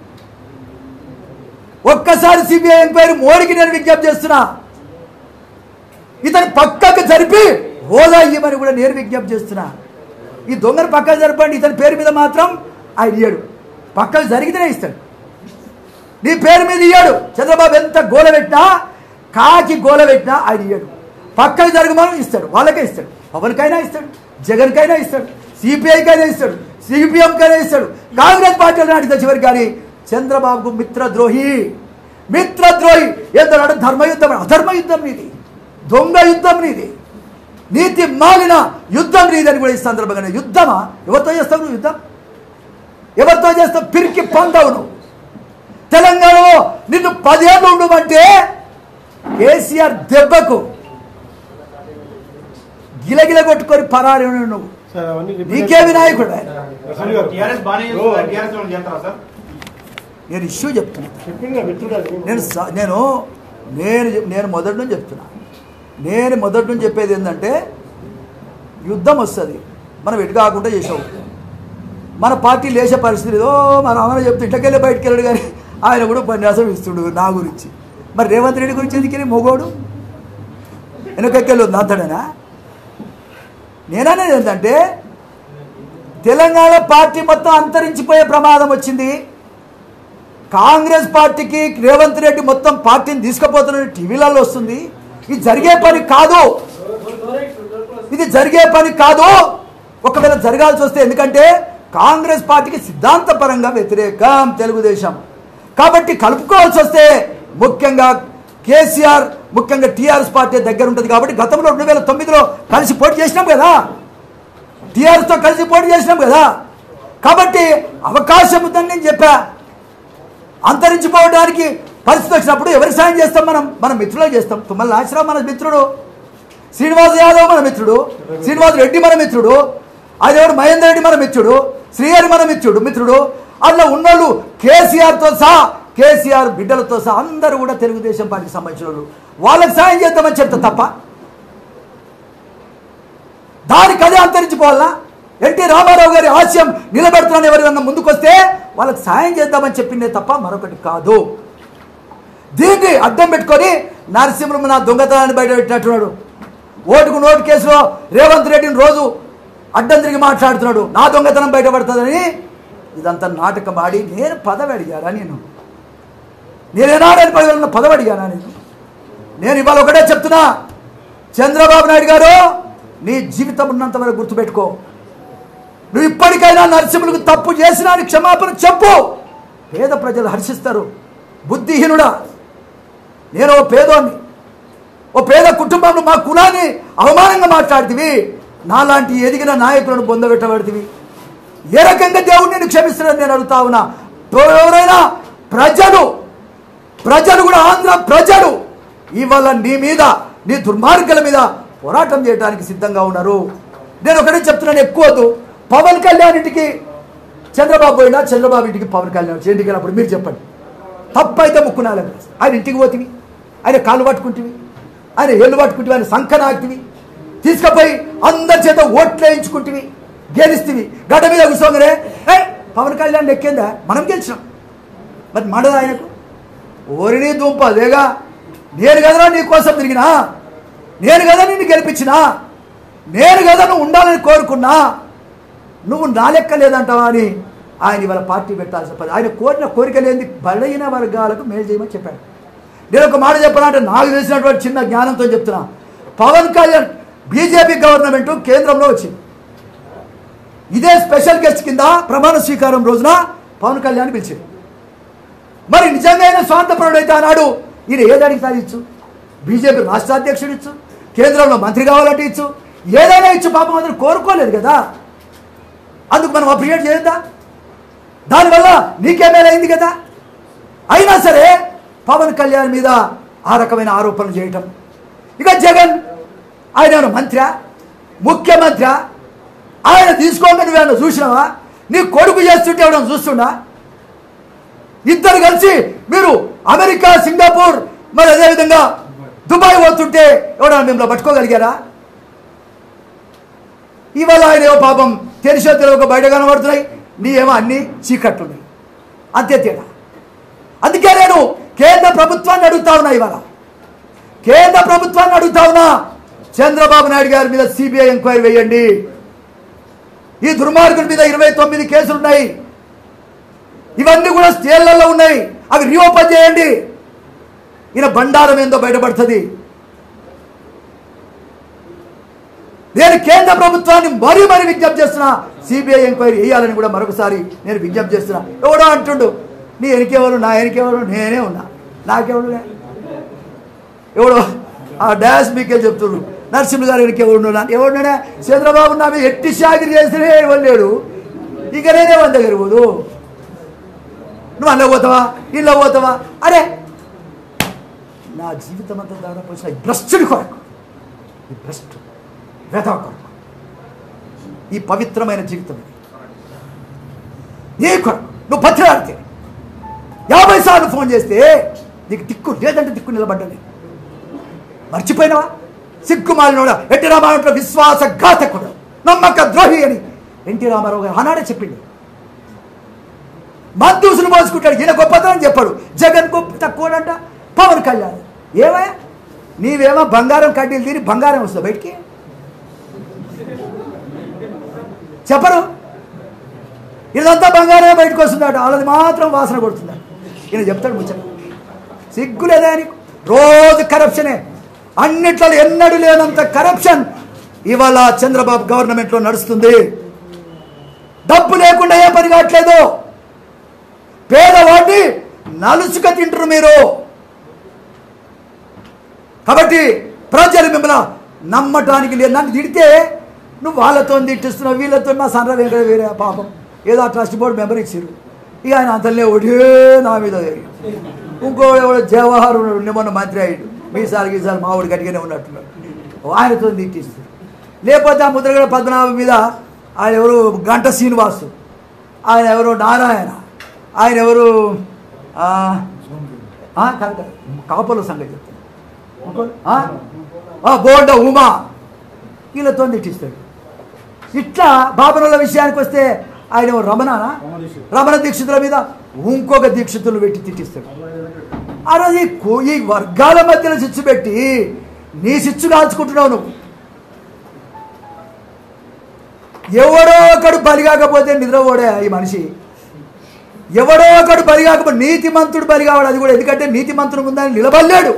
ఒక్కసారి సిబిఐ ఎంక్వైరీ మోడీకి నేను విజ్ఞప్తి చేస్తున్నా ఇతను పక్కకు జరిపి హోదా ఇవ్వమని కూడా నేను విజ్ఞప్తి చేస్తున్నా ఈ దొంగను పక్కకు జరపండి ఇతని పేరు మీద మాత్రం ఆయన ఇయ్యాడు పక్కకు జరిగితేనే ఇస్తాడు నీ పేరు మీద ఇయ్యాడు చంద్రబాబు ఎంత గోల పెట్టినా కాకి గోల పెట్టినా ఆయన ఇయ్యాడు పక్కకు జరగమని ఇస్తాడు వాళ్ళకే ఇస్తాడు పవన్కైనా ఇస్తాడు జగన్కైనా ఇస్తాడు సిపిఐకైనా ఇస్తాడు సిపిఎంకైనా ఇస్తాడు కాంగ్రెస్ పార్టీ నాటితే చివరికి కానీ చంద్రబాబుకు మిత్రద్రోహి మిత్రద్రోహి ఎందరాడు ధర్మయుద్ధం అధర్మ యుద్ధం నీది దొంగ యుద్ధం నీది నీతి మాలిన యుద్ధం నీదని కూడా ఈ సందర్భంగా నేను యుద్ధమా ఎవరితో చేస్తావు నువ్వు యుద్ధం ఎవరితో చేస్తావు పిరికి పొందవు నువ్వు తెలంగాణలో నిన్ను పదేళ్ళు ఉండమంటే కేసీఆర్ దెబ్బకు గిలగిల కొట్టుకొని పరారి నువ్వు సార్ అవన్నీ రిపీట్ నీకే వినాయకుడు ఆయన నర్సుడు గారు టీఆర్ఎస్ బాగానే చేస్తున్నారు టీఆర్ఎస్ వాళ్ళు చేస్తారా సార్ నేను ఇష్యూ చెప్తున్నా చెప్పింది మిత్రుడు గారు. నేను స- నేను నేను చెప్- నేను మొదటి నుంచి చెప్తున్నా నేను మొదటి నుంచి చెప్పేది ఏంటంటే యుద్ధం వస్తుంది మనం ఎటు కాకుండా చేసావు మన పార్టీ లేచే పరిస్థితి ఏదో మన అమలు చెప్తే ఇంటకెళ్ళి బయటకు వెళ్ళాడు కానీ ఆయన కూడా ఉపన్యాసం ఇస్తుడు నా గురించి మరి రేవంత్ రెడ్డి గురించి ఎందుకని మొగోడు వెనకెళ్ళి ఉంది అంతడేనా నేననేది ఏంటంటే తెలంగాణ పార్టీ మొత్తం అంతరించిపోయే ప్రమాదం వచ్చింది కాంగ్రెస్ పార్టీకి రేవంత్ రెడ్డి మొత్తం పార్టీని తీసుకుపోతున్న టీవీలలో వస్తుంది ఇది జరిగే పని కాదు ఇది జరిగే పని కాదు ఒకవేళ జరగాల్సి వస్తే ఎందుకంటే కాంగ్రెస్ పార్టీకి సిద్ధాంతపరంగా వ్యతిరేకం తెలుగుదేశం కాబట్టి కలుపుకోవాల్సి వస్తే ముఖ్యంగా కేసీఆర్ ముఖ్యంగా టీఆర్ఎస్ పార్టీ దగ్గర ఉంటుంది కాబట్టి గతంలో రెండు వేల తొమ్మిదిలో కలిసి పోటీ చేసినాం కదా టీఆర్ఎస్తో కలిసి పోటీ చేసినాం కదా కాబట్టి అవకాశం ఉందని నేను చెప్పా అంతరించిపోవడానికి పరిస్థితి వచ్చినప్పుడు ఎవరికి సాయం చేస్తాం మనం మన మిత్రులకు చేస్తాం తుమ్మల నాగేశ్వరరావు మన మిత్రుడు శ్రీనివాస్ యాదవ్ మన మిత్రుడు శ్రీనివాస్ రెడ్డి మన మిత్రుడు ఆయన ఎవరు మహేందర్ రెడ్డి మన మిత్రుడు శ్రీహరి మన మిత్రుడు మిత్రుడు అందులో ఉన్నోళ్ళు కేసీఆర్తో సహా కేసీఆర్ బిడ్డలతో సహా అందరూ కూడా తెలుగుదేశం పార్టీకి సంబంధించిన వాళ్ళు వాళ్ళకి సాయం చేద్దామని చెప్తా తప్ప దానికి అదే అంతరించిపోవాలా ఎన్టీ రామారావు గారి ఆశయం నిలబెడుతున్నాను ఎవరైనా ముందుకొస్తే వాళ్ళకి సాయం చేద్దామని చెప్పిందే తప్ప మరొకటి కాదు దీన్ని అడ్డం పెట్టుకొని నరసింహం నా దొంగతనాన్ని బయట పెట్టినట్టున్నాడు ఓటుకు నోటు కేసులో రేవంత్ రెడ్డిని రోజు అడ్డం తిరిగి మాట్లాడుతున్నాడు నా దొంగతనం బయటపడుతుందని ఇదంతా నాటకం ఆడి నేను పదవి అడిగారా నేను నేనేనాడని పదవి పదవి అడిగానా నేను నేను ఇవాళ ఒకటే చెప్తున్నా చంద్రబాబు నాయుడు గారు నీ జీవితం ఉన్నంత వరకు గుర్తుపెట్టుకో నువ్వు ఇప్పటికైనా నరసింహులకు తప్పు చేసినా అని క్షమాపణ చెప్పు పేద ప్రజలు హర్షిస్తారు బుద్ధిహీనుడా నేను ఓ పేదోన్ని ఓ పేద కుటుంబంలో మా కులాన్ని అవమానంగా మాట్లాడుతీవి నాలాంటి ఎదిగిన నాయకులను పొందబెట్టబడితివి ఏ రకంగా దేవుడు నేను క్షమిస్తున్నాను నేను అడుగుతా ఉన్నా ఎవరైనా ప్రజలు ప్రజలు కూడా ఆంధ్ర ప్రజలు ఇవాళ నీ మీద నీ దుర్మార్గుల మీద పోరాటం చేయడానికి సిద్ధంగా ఉన్నారు నేను ఒకటే చెప్తున్నాను ఎక్కువద్దు పవన్ కళ్యాణ్ ఇంటికి చంద్రబాబు పోయినా చంద్రబాబు ఇంటికి పవన్ కళ్యాణ్ వచ్చి ఇంటికి వెళ్ళినప్పుడు మీరు చెప్పండి తప్పైతే ముక్కునాలి ఆయన ఇంటికి పోతివి ఆయన కాళ్ళు పట్టుకుంటివి ఆయన ఏళ్ళు పట్టుకుంటివి ఆయన సంఖనాక్తివి తీసుకుపోయి అందరి చేత ఓట్లు వేయించుకుంటివి గెలిస్తీవి గడ్డ మీద కూర్చోగానే ఏ పవన్ కళ్యాణ్ ఎక్కిందా మనం గెలిచినాం మరి మండదా ఆయనకు ఓరిని దుంప అదేగా నేను కదరా నీ కోసం తిరిగినా నేను కదా నిన్ను గెలిపించినా నేను కదా నువ్వు ఉండాలని కోరుకున్నా నువ్వు నా లెక్క లేదంటావా అని ఆయన ఇవాళ పార్టీ పెట్టాల్సిన పని ఆయన కోరిన కోరిక లేని బలహీన వర్గాలకు మేలు చేయమని చెప్పాడు నేను ఒక మాట చెప్పాలంటే నాకు తెలిసినటువంటి చిన్న జ్ఞానంతో చెప్తున్నా పవన్ కళ్యాణ్ బీజేపీ గవర్నమెంట్ కేంద్రంలో వచ్చింది ఇదే స్పెషల్ గెస్ట్ కింద ప్రమాణ స్వీకారం రోజున పవన్ కళ్యాణ్ పిలిచింది మరి నిజంగా ఆయన స్వార్థపరుడు అయితే అన్నాడు ఈయన ఏదానికి సాధించు బీజేపీ రాష్ట్ర అధ్యక్షుడు ఇచ్చు కేంద్రంలో మంత్రి కావాలంటే ఇచ్చు ఏదైనా ఇచ్చు పాపం అందరూ కోరుకోలేదు కదా అందుకు మనం అప్రిషియేట్ చేయొద్దా దానివల్ల నీకేమేలైంది కదా అయినా సరే పవన్ కళ్యాణ్ మీద ఆ రకమైన ఆరోపణలు చేయటం ఇక జగన్ ఆయన ఏమైనా మంత్రి ముఖ్యమంత్రి ఆయన తీసుకోగా నువ్వేమన్నా చూసినావా నీ కొడుకు చేస్తుంటే ఎవడన్నా చూస్తుండా ఇద్దరు కలిసి మీరు అమెరికా సింగపూర్ మరి అదేవిధంగా దుబాయ్ పోతుంటే ఎవడన్నా మిమ్మల్ని పట్టుకోగలిగారా ఇవాళ ఆయన ఏమో పాపం తెలిసో తెలియక బయట కనబడుతున్నాయి నీ ఏమో అన్ని చీకట్లున్నాయి అంతే తేడా అందుకే నేను కేంద్ర ప్రభుత్వాన్ని అడుగుతా ఉన్నా ఇవాళ కేంద్ర ప్రభుత్వాన్ని అడుగుతా ఉన్నా చంద్రబాబు నాయుడు గారి మీద సిబిఐ ఎంక్వైరీ వేయండి ఈ దుర్మార్గుల మీద ఇరవై తొమ్మిది కేసులు ఉన్నాయి ఇవన్నీ కూడా స్టేళ్లలో ఉన్నాయి అవి రీఓపెన్ చేయండి ఈయన బండారం ఏందో బయటపడుతుంది నేను కేంద్ర ప్రభుత్వాన్ని మరీ మరీ విజ్ఞప్తి చేస్తున్నా సిబిఐ ఎంక్వైరీ వేయాలని కూడా మరొకసారి నేను విజ్ఞప్తి చేస్తున్నా ఎవడో అంటుండు నీ ఎనికెవరు నా ఎనికెవరు నేనే ఉన్నా నాకెవరు లే. ఎవడో ఆ డాష్ మీకే చెప్తున్నారు నరసింహ గారు ఎనికెవరు నా ఎవడున్నాడా చంద్రబాబు నా మీద ఎట్టి షాగిరి చేస్తేనే వెళ్ళాడు ఇక నేనే వంద దగ్గర పోదు నువ్వు అన్న పోతావా ఇళ్ళ పోతావా అరే నా జీవితం అంతా దాదాపు వచ్చిన ఈ భ్రష్టుడి కొరకు ఈ భ్రష్టు వెధవ కొరకు ఈ పవిత్రమైన జీవితం ఇది నీ కొరకు నువ్వు పత్రాడితే యాభై సార్లు ఫోన్ చేస్తే నీకు దిక్కు లేదంటే దిక్కు నిలబడ్డది మర్చిపోయినావా సిగ్గుమాలినోడా ఎన్టీ రామారావు విశ్వాసఘాతకుడు నమ్మక ద్రోహి అని ఎన్టీ రామారావు గారు ఆనాడే చెప్పిండు మందూసులు మోసుకుంటాడు ఈయన గొప్పతనం చెప్పాడు జగన్ గొప్ప తక్కువడంట పవన్ కళ్యాణ్ ఏమయ్యా నీవేమో బంగారం కడ్డీలు తిని బంగారం వస్తావు బయటికి చెప్పరు ఇదంతా బంగారమే బయటకు వస్తుందట వాళ్ళది మాత్రం వాసన కొడుతుందట ఈయన చెప్తాడు ముచ్చట సిగ్గు లేదా ఆయనకు రోజు కరప్షనే అన్నిట్లో ఎన్నడూ లేనంత కరప్షన్ ఇవాళ చంద్రబాబు గవర్నమెంట్లో నడుస్తుంది డబ్బు లేకుండా ఏ పని కావట్లేదు పేదవాడిని నలుసుక తింటారు మీరు కాబట్టి ప్రజలు మిమ్మల్ని నమ్మటానికి లేదు నన్ను తిడితే నువ్వు వాళ్ళతో తిట్టిస్తున్నావు వీళ్ళతో మా సన్ర వెంకట వేరే పాపం ఏదో ఆ ట్రస్ట్ బోర్డు మెంబర్ ఇచ్చారు ఇక ఆయన అంతలే ఒకటే నా మీద తిరిగి. ఇంకో ఎవడో జవహర్ ఉన్నాడు మొన్న మంత్రి అయ్యాడు మీసాలు గీసాలు మావాడు గట్టిగానే ఉన్నట్టున్నాడు ఆయనతో తిట్టిస్తారు లేకపోతే ఆ ముద్రగడ పద్మనాభం మీద ఆయన ఎవరు గంట శ్రీనివాసు ఆయన ఎవరు నారాయణ ఆయన ఎవరు ఆ, ఆ, కాదు కాదు కాపల సంగతి చెప్తాను ఇంకోటి, ఆ? ఆ, బోండ ఉమా వీళ్ళతో తిట్టిస్తాడు ఇట్లా బాబనుల విషయానికి వస్తే ఆయన ఓ రమణనా రమణ దీక్షితుల మీద ఇంకొక దీక్షితులు పెట్టి తిట్టిస్తాడు ఆ రోజు ఈ కో- ఈ వర్గాల మధ్యలో చిచ్చు పెట్టి నీ చిచ్చు కాల్చుకుంటున్నావు నువ్వు ఎవడో ఒకడు బలి కాకపోతే నిద్రపోడే ఈ మనిషి ఎవడో ఒకడు బలి కాకపోతే నీతిమంతుడు బలి కావాడు అది కూడా ఎందుకంటే నీతిమంతుడు ముందు ఆయన నిలబడలేడు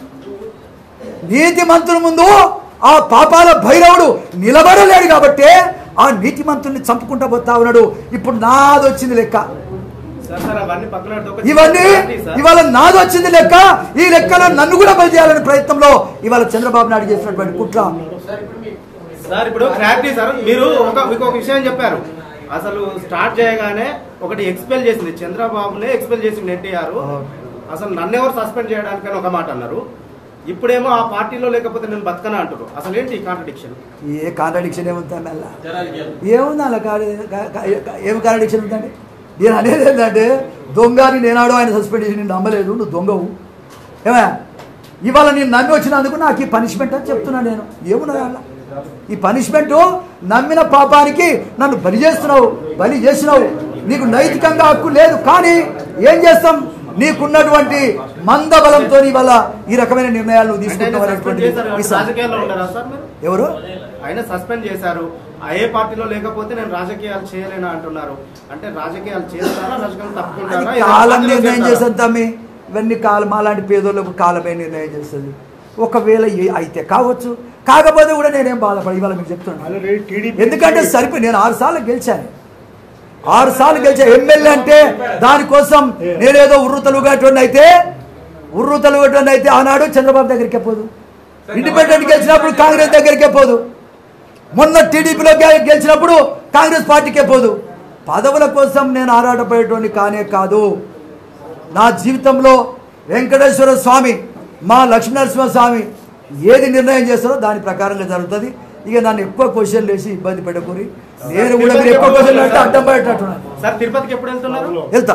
నీతిమంతుని ముందు ఆ పాపాల భైరవుడు నిలబడలేడు కాబట్టి ఆ నీతిమంతుల్ని చంపుకుంటా పోతా ఉన్నాడు ఇప్పుడు నాది వచ్చింది లెక్క సార్ సార్ అవన్నీ పక్కన పెడితే ఒక ఇవన్నీ సార్. ఇవాళ నాది వచ్చింది లెక్క ఈ లెక్కలో నన్ను కూడా బలి చేయాలనే ప్రయత్నంలో ఇవాళ చంద్రబాబు నాయుడు చేసినటువంటి కుట్ర సార్ ఇప్పుడు క్లారిటీ సార్ మీరు ఒక మీకు ఒక విషయం చెప్పారు అసలు స్టార్ట్ చేయగానే ఒకటి ఎక్స్పెల్ చేసింది చంద్రబాబునే ఎక్స్పెల్ చేసింది ఎన్టీఆర్ అసలు నన్ను ఎవరు సస్పెండ్ చేయడానికని ఒక మాట అన్నారు ఇప్పుడేమో ఆ పార్టీలో లేకపోతే నేను బతకనా అంటారు అసలు ఏంటి కాంట్రడిక్షన్ ఏ కాంట్రడిక్షన్ ఏముందా మెల్ల జరాలు ఏముంది అలా కాదు కా- కా- ఏం కాంట్రడిక్షన్ ఉందండి నేను అనేది ఏంటంటే దొంగ అని నేనాడు ఆయన సస్పెండ్ చేసి నేను నమ్మలేదు నువ్వు దొంగవు ఏమా ఇవాళ నేను నమ్మి వచ్చినందుకు నాకు ఈ పనిష్మెంట్ అని చెప్తున్నా నేను ఏమున్నది అలా ఈ పనిష్మెంట్ నమ్మిన పాపానికి నన్ను బలి చేస్తున్నావు బలి చేసినావు నీకు నైతికంగా హక్కు లేదు కానీ ఏం చేస్తాం నీకున్నటువంటి మంద బలంతో ఇవాళ ఈ రకమైన నిర్ణయాలు నువ్వు అంటే ఆయన తీసుకుంటావు సస్పెండ్ అనేటువంటిది చేశారు కాబట్టి ఈ సం- రాజకీయాల్లో ఉండరా సార్ మీరు ఎవరు ఆయన సస్పెండ్ చేశారు ఆ ఏ పార్టీలో లేకపోతే నేను రాజకీయాలు చేయలేనా అంటున్నారు అంటే రాజకీయాలు చేస్తారా రాజకీయాలు తప్పుకుంటారా అది ఏదైనా కాలం పార్టీలో నిర్ణయం చేస్తారా? చేస్తుంది తమ్మి ఇవన్నీ కాలం అలాంటి పేదోళ్ళకు కాలమే నిర్ణయం చేస్తుంది ఒకవేళ ఏ- అయితే కావచ్చు కాకపోతే కూడా నేనేం బాధపడి ఇవాళ మీకు చెప్తున్నాను ఆల్రెడీ టీడీపీ ఎందుకంటే సరిపోయి నేను ఆరు సార్లు గెలిచాను ఆరు సార్లు గెలిచా ఎమ్మెల్యే అంటే దానికోసం నేనేదో ఉర్రు తలుగేటువంటి అయితే ఉర్రు తలుగేటువంటి అయితే ఆనాడు చంద్రబాబు దగ్గరికే పోదు ఇండిపెండెంట్ గెలిచినప్పుడు కాంగ్రెస్ దగ్గరికే పోదు మొన్న టీడీపీలో గె- గెలిచినప్పుడు కాంగ్రెస్ పార్టీకే పోదు పదవుల కోసం నేను ఆరాటపడేటువంటి కానే కాదు నా జీవితంలో వెంకటేశ్వర స్వామి మా లక్ష్మీనరసింహ స్వామి ఏది నిర్ణయం చేస్తారో దాని ప్రకారంగా జరుగుతుంది ఇక నన్ను ఎక్కువ క్వశ్చన్లు వేసి ఇబ్బంది పెట్టకూరి నేను కూడా మీరు ఎక్కువ క్వశ్చన్లు అంటే అడ్డం పడేటట్టున్నాను సార్ తిరుపతికి ఎప్పుడు వెళ్తున్నారు వెళ్తా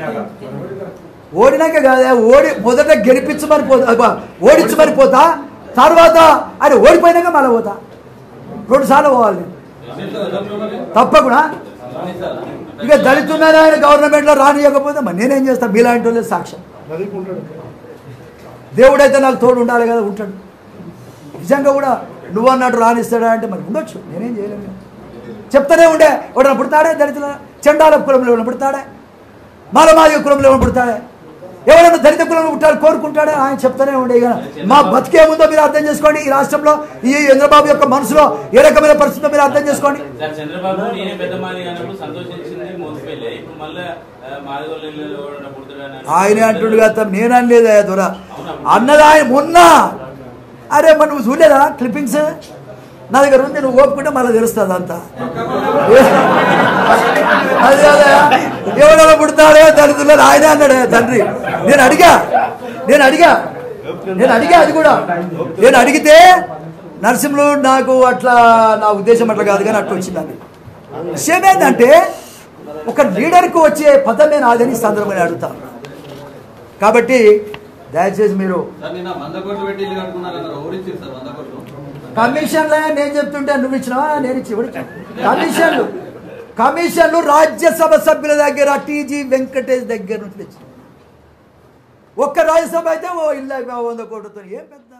ఓడినాక కాదా ఓడి మొదట గెలిపించమని పోతా అబ్బా, ఓడించమని పోతా తర్వాత ఆయన ఓడిపోయినాక మళ్ళీ పోతా రెండు సార్లు పోవాలి నేను. తప్పకుండా ఇక దళితున్నాను ఆయన గవర్నమెంట్లో రానియకపోతే మరి నేనేం చేస్తాను మీలాంటి వాళ్ళే సాక్ష్యం చదువుకుంటాడు దేవుడైతే నాకు తోడు ఉండాలి కదా ఉంటాడు నిజంగా కూడా నువ్వు అన్నట్టు రానిస్తాడా అంటే మరి ఉండొచ్చు నేనేం చేయలేను చెప్తానే ఉండే వాడు పుడతాడే దళితుల చండాల కులంలో ఎవరైనా పుడతాడే మాలమాదిగ కులంలో ఎవరైనా పుడతాడే ఎవరైనా దళిత కులంలో పుట్టాలి కోరుకుంటాడే ఆయన చెప్తానే ఉండే ఇక మా బతికేముందో మీరు అర్థం చేసుకోండి ఈ రాష్ట్రంలో ఈ చంద్రబాబు యొక్క మనసులో ఏ రకమైన పరిస్థితిలో మీరు అర్థం చేసుకోండి సార్ చంద్రబాబు నేనే పెద్ద మాది అన్నప్పుడు సంతోషించింది మోసపోయలే ఇప్పుడు మళ్ళీ మాదిగోళ్ళు పుడుతున్నాడు ఆయనే అంటుండు కదా నేను అనలేదు అయ్యా దొర అన్నది ఆయన మొన్న అరే మరి నువ్వు చూడలేదా క్లిప్పింగ్స్ నా దగ్గర ఉంది నువ్వు ఓపుకుంటే మళ్ళీ తెలుస్తుంది అంతా అదే అదే ఎవడో పుడతాడే దళితుల్లో ఆయనే అన్నాడే తండ్రి నేను అడిగా నేను అడిగా నేను అడిగా అది కూడా నేను అడిగితే నరసింహులు నాకు అట్లా నా ఉద్దేశం అట్లా కాదు కానీ అట్లా వచ్చిందండి విషయం ఏంటంటే ఒక లీడర్కు వచ్చే పదమే నాదని ఈ సందర్భంగా అడుగుతాను కాబట్టి దయచేసి మీరు సార్ నిన్న వంద కోట్లు పెట్టి ఇల్లు కట్టుకున్నారు అన్నారు ఓడిచ్చారు సార్ వంద కోట్లు కమిషన్లే నేను చెప్తుంటే నువ్వు ఇచ్చినావా నేను ఇచ్చి ఎవరు ఇచ్చాను? కమిషన్లు కమిషన్లు రాజ్యసభ సభ్యుల దగ్గర టీజీ వెంకటేష్ దగ్గర నుంచి తెచ్చిన ఒక్క రాజ్యసభ అయితే ఓ ఇల్లు అయిపోయి వంద కోట్లతో ఏం పెద్ద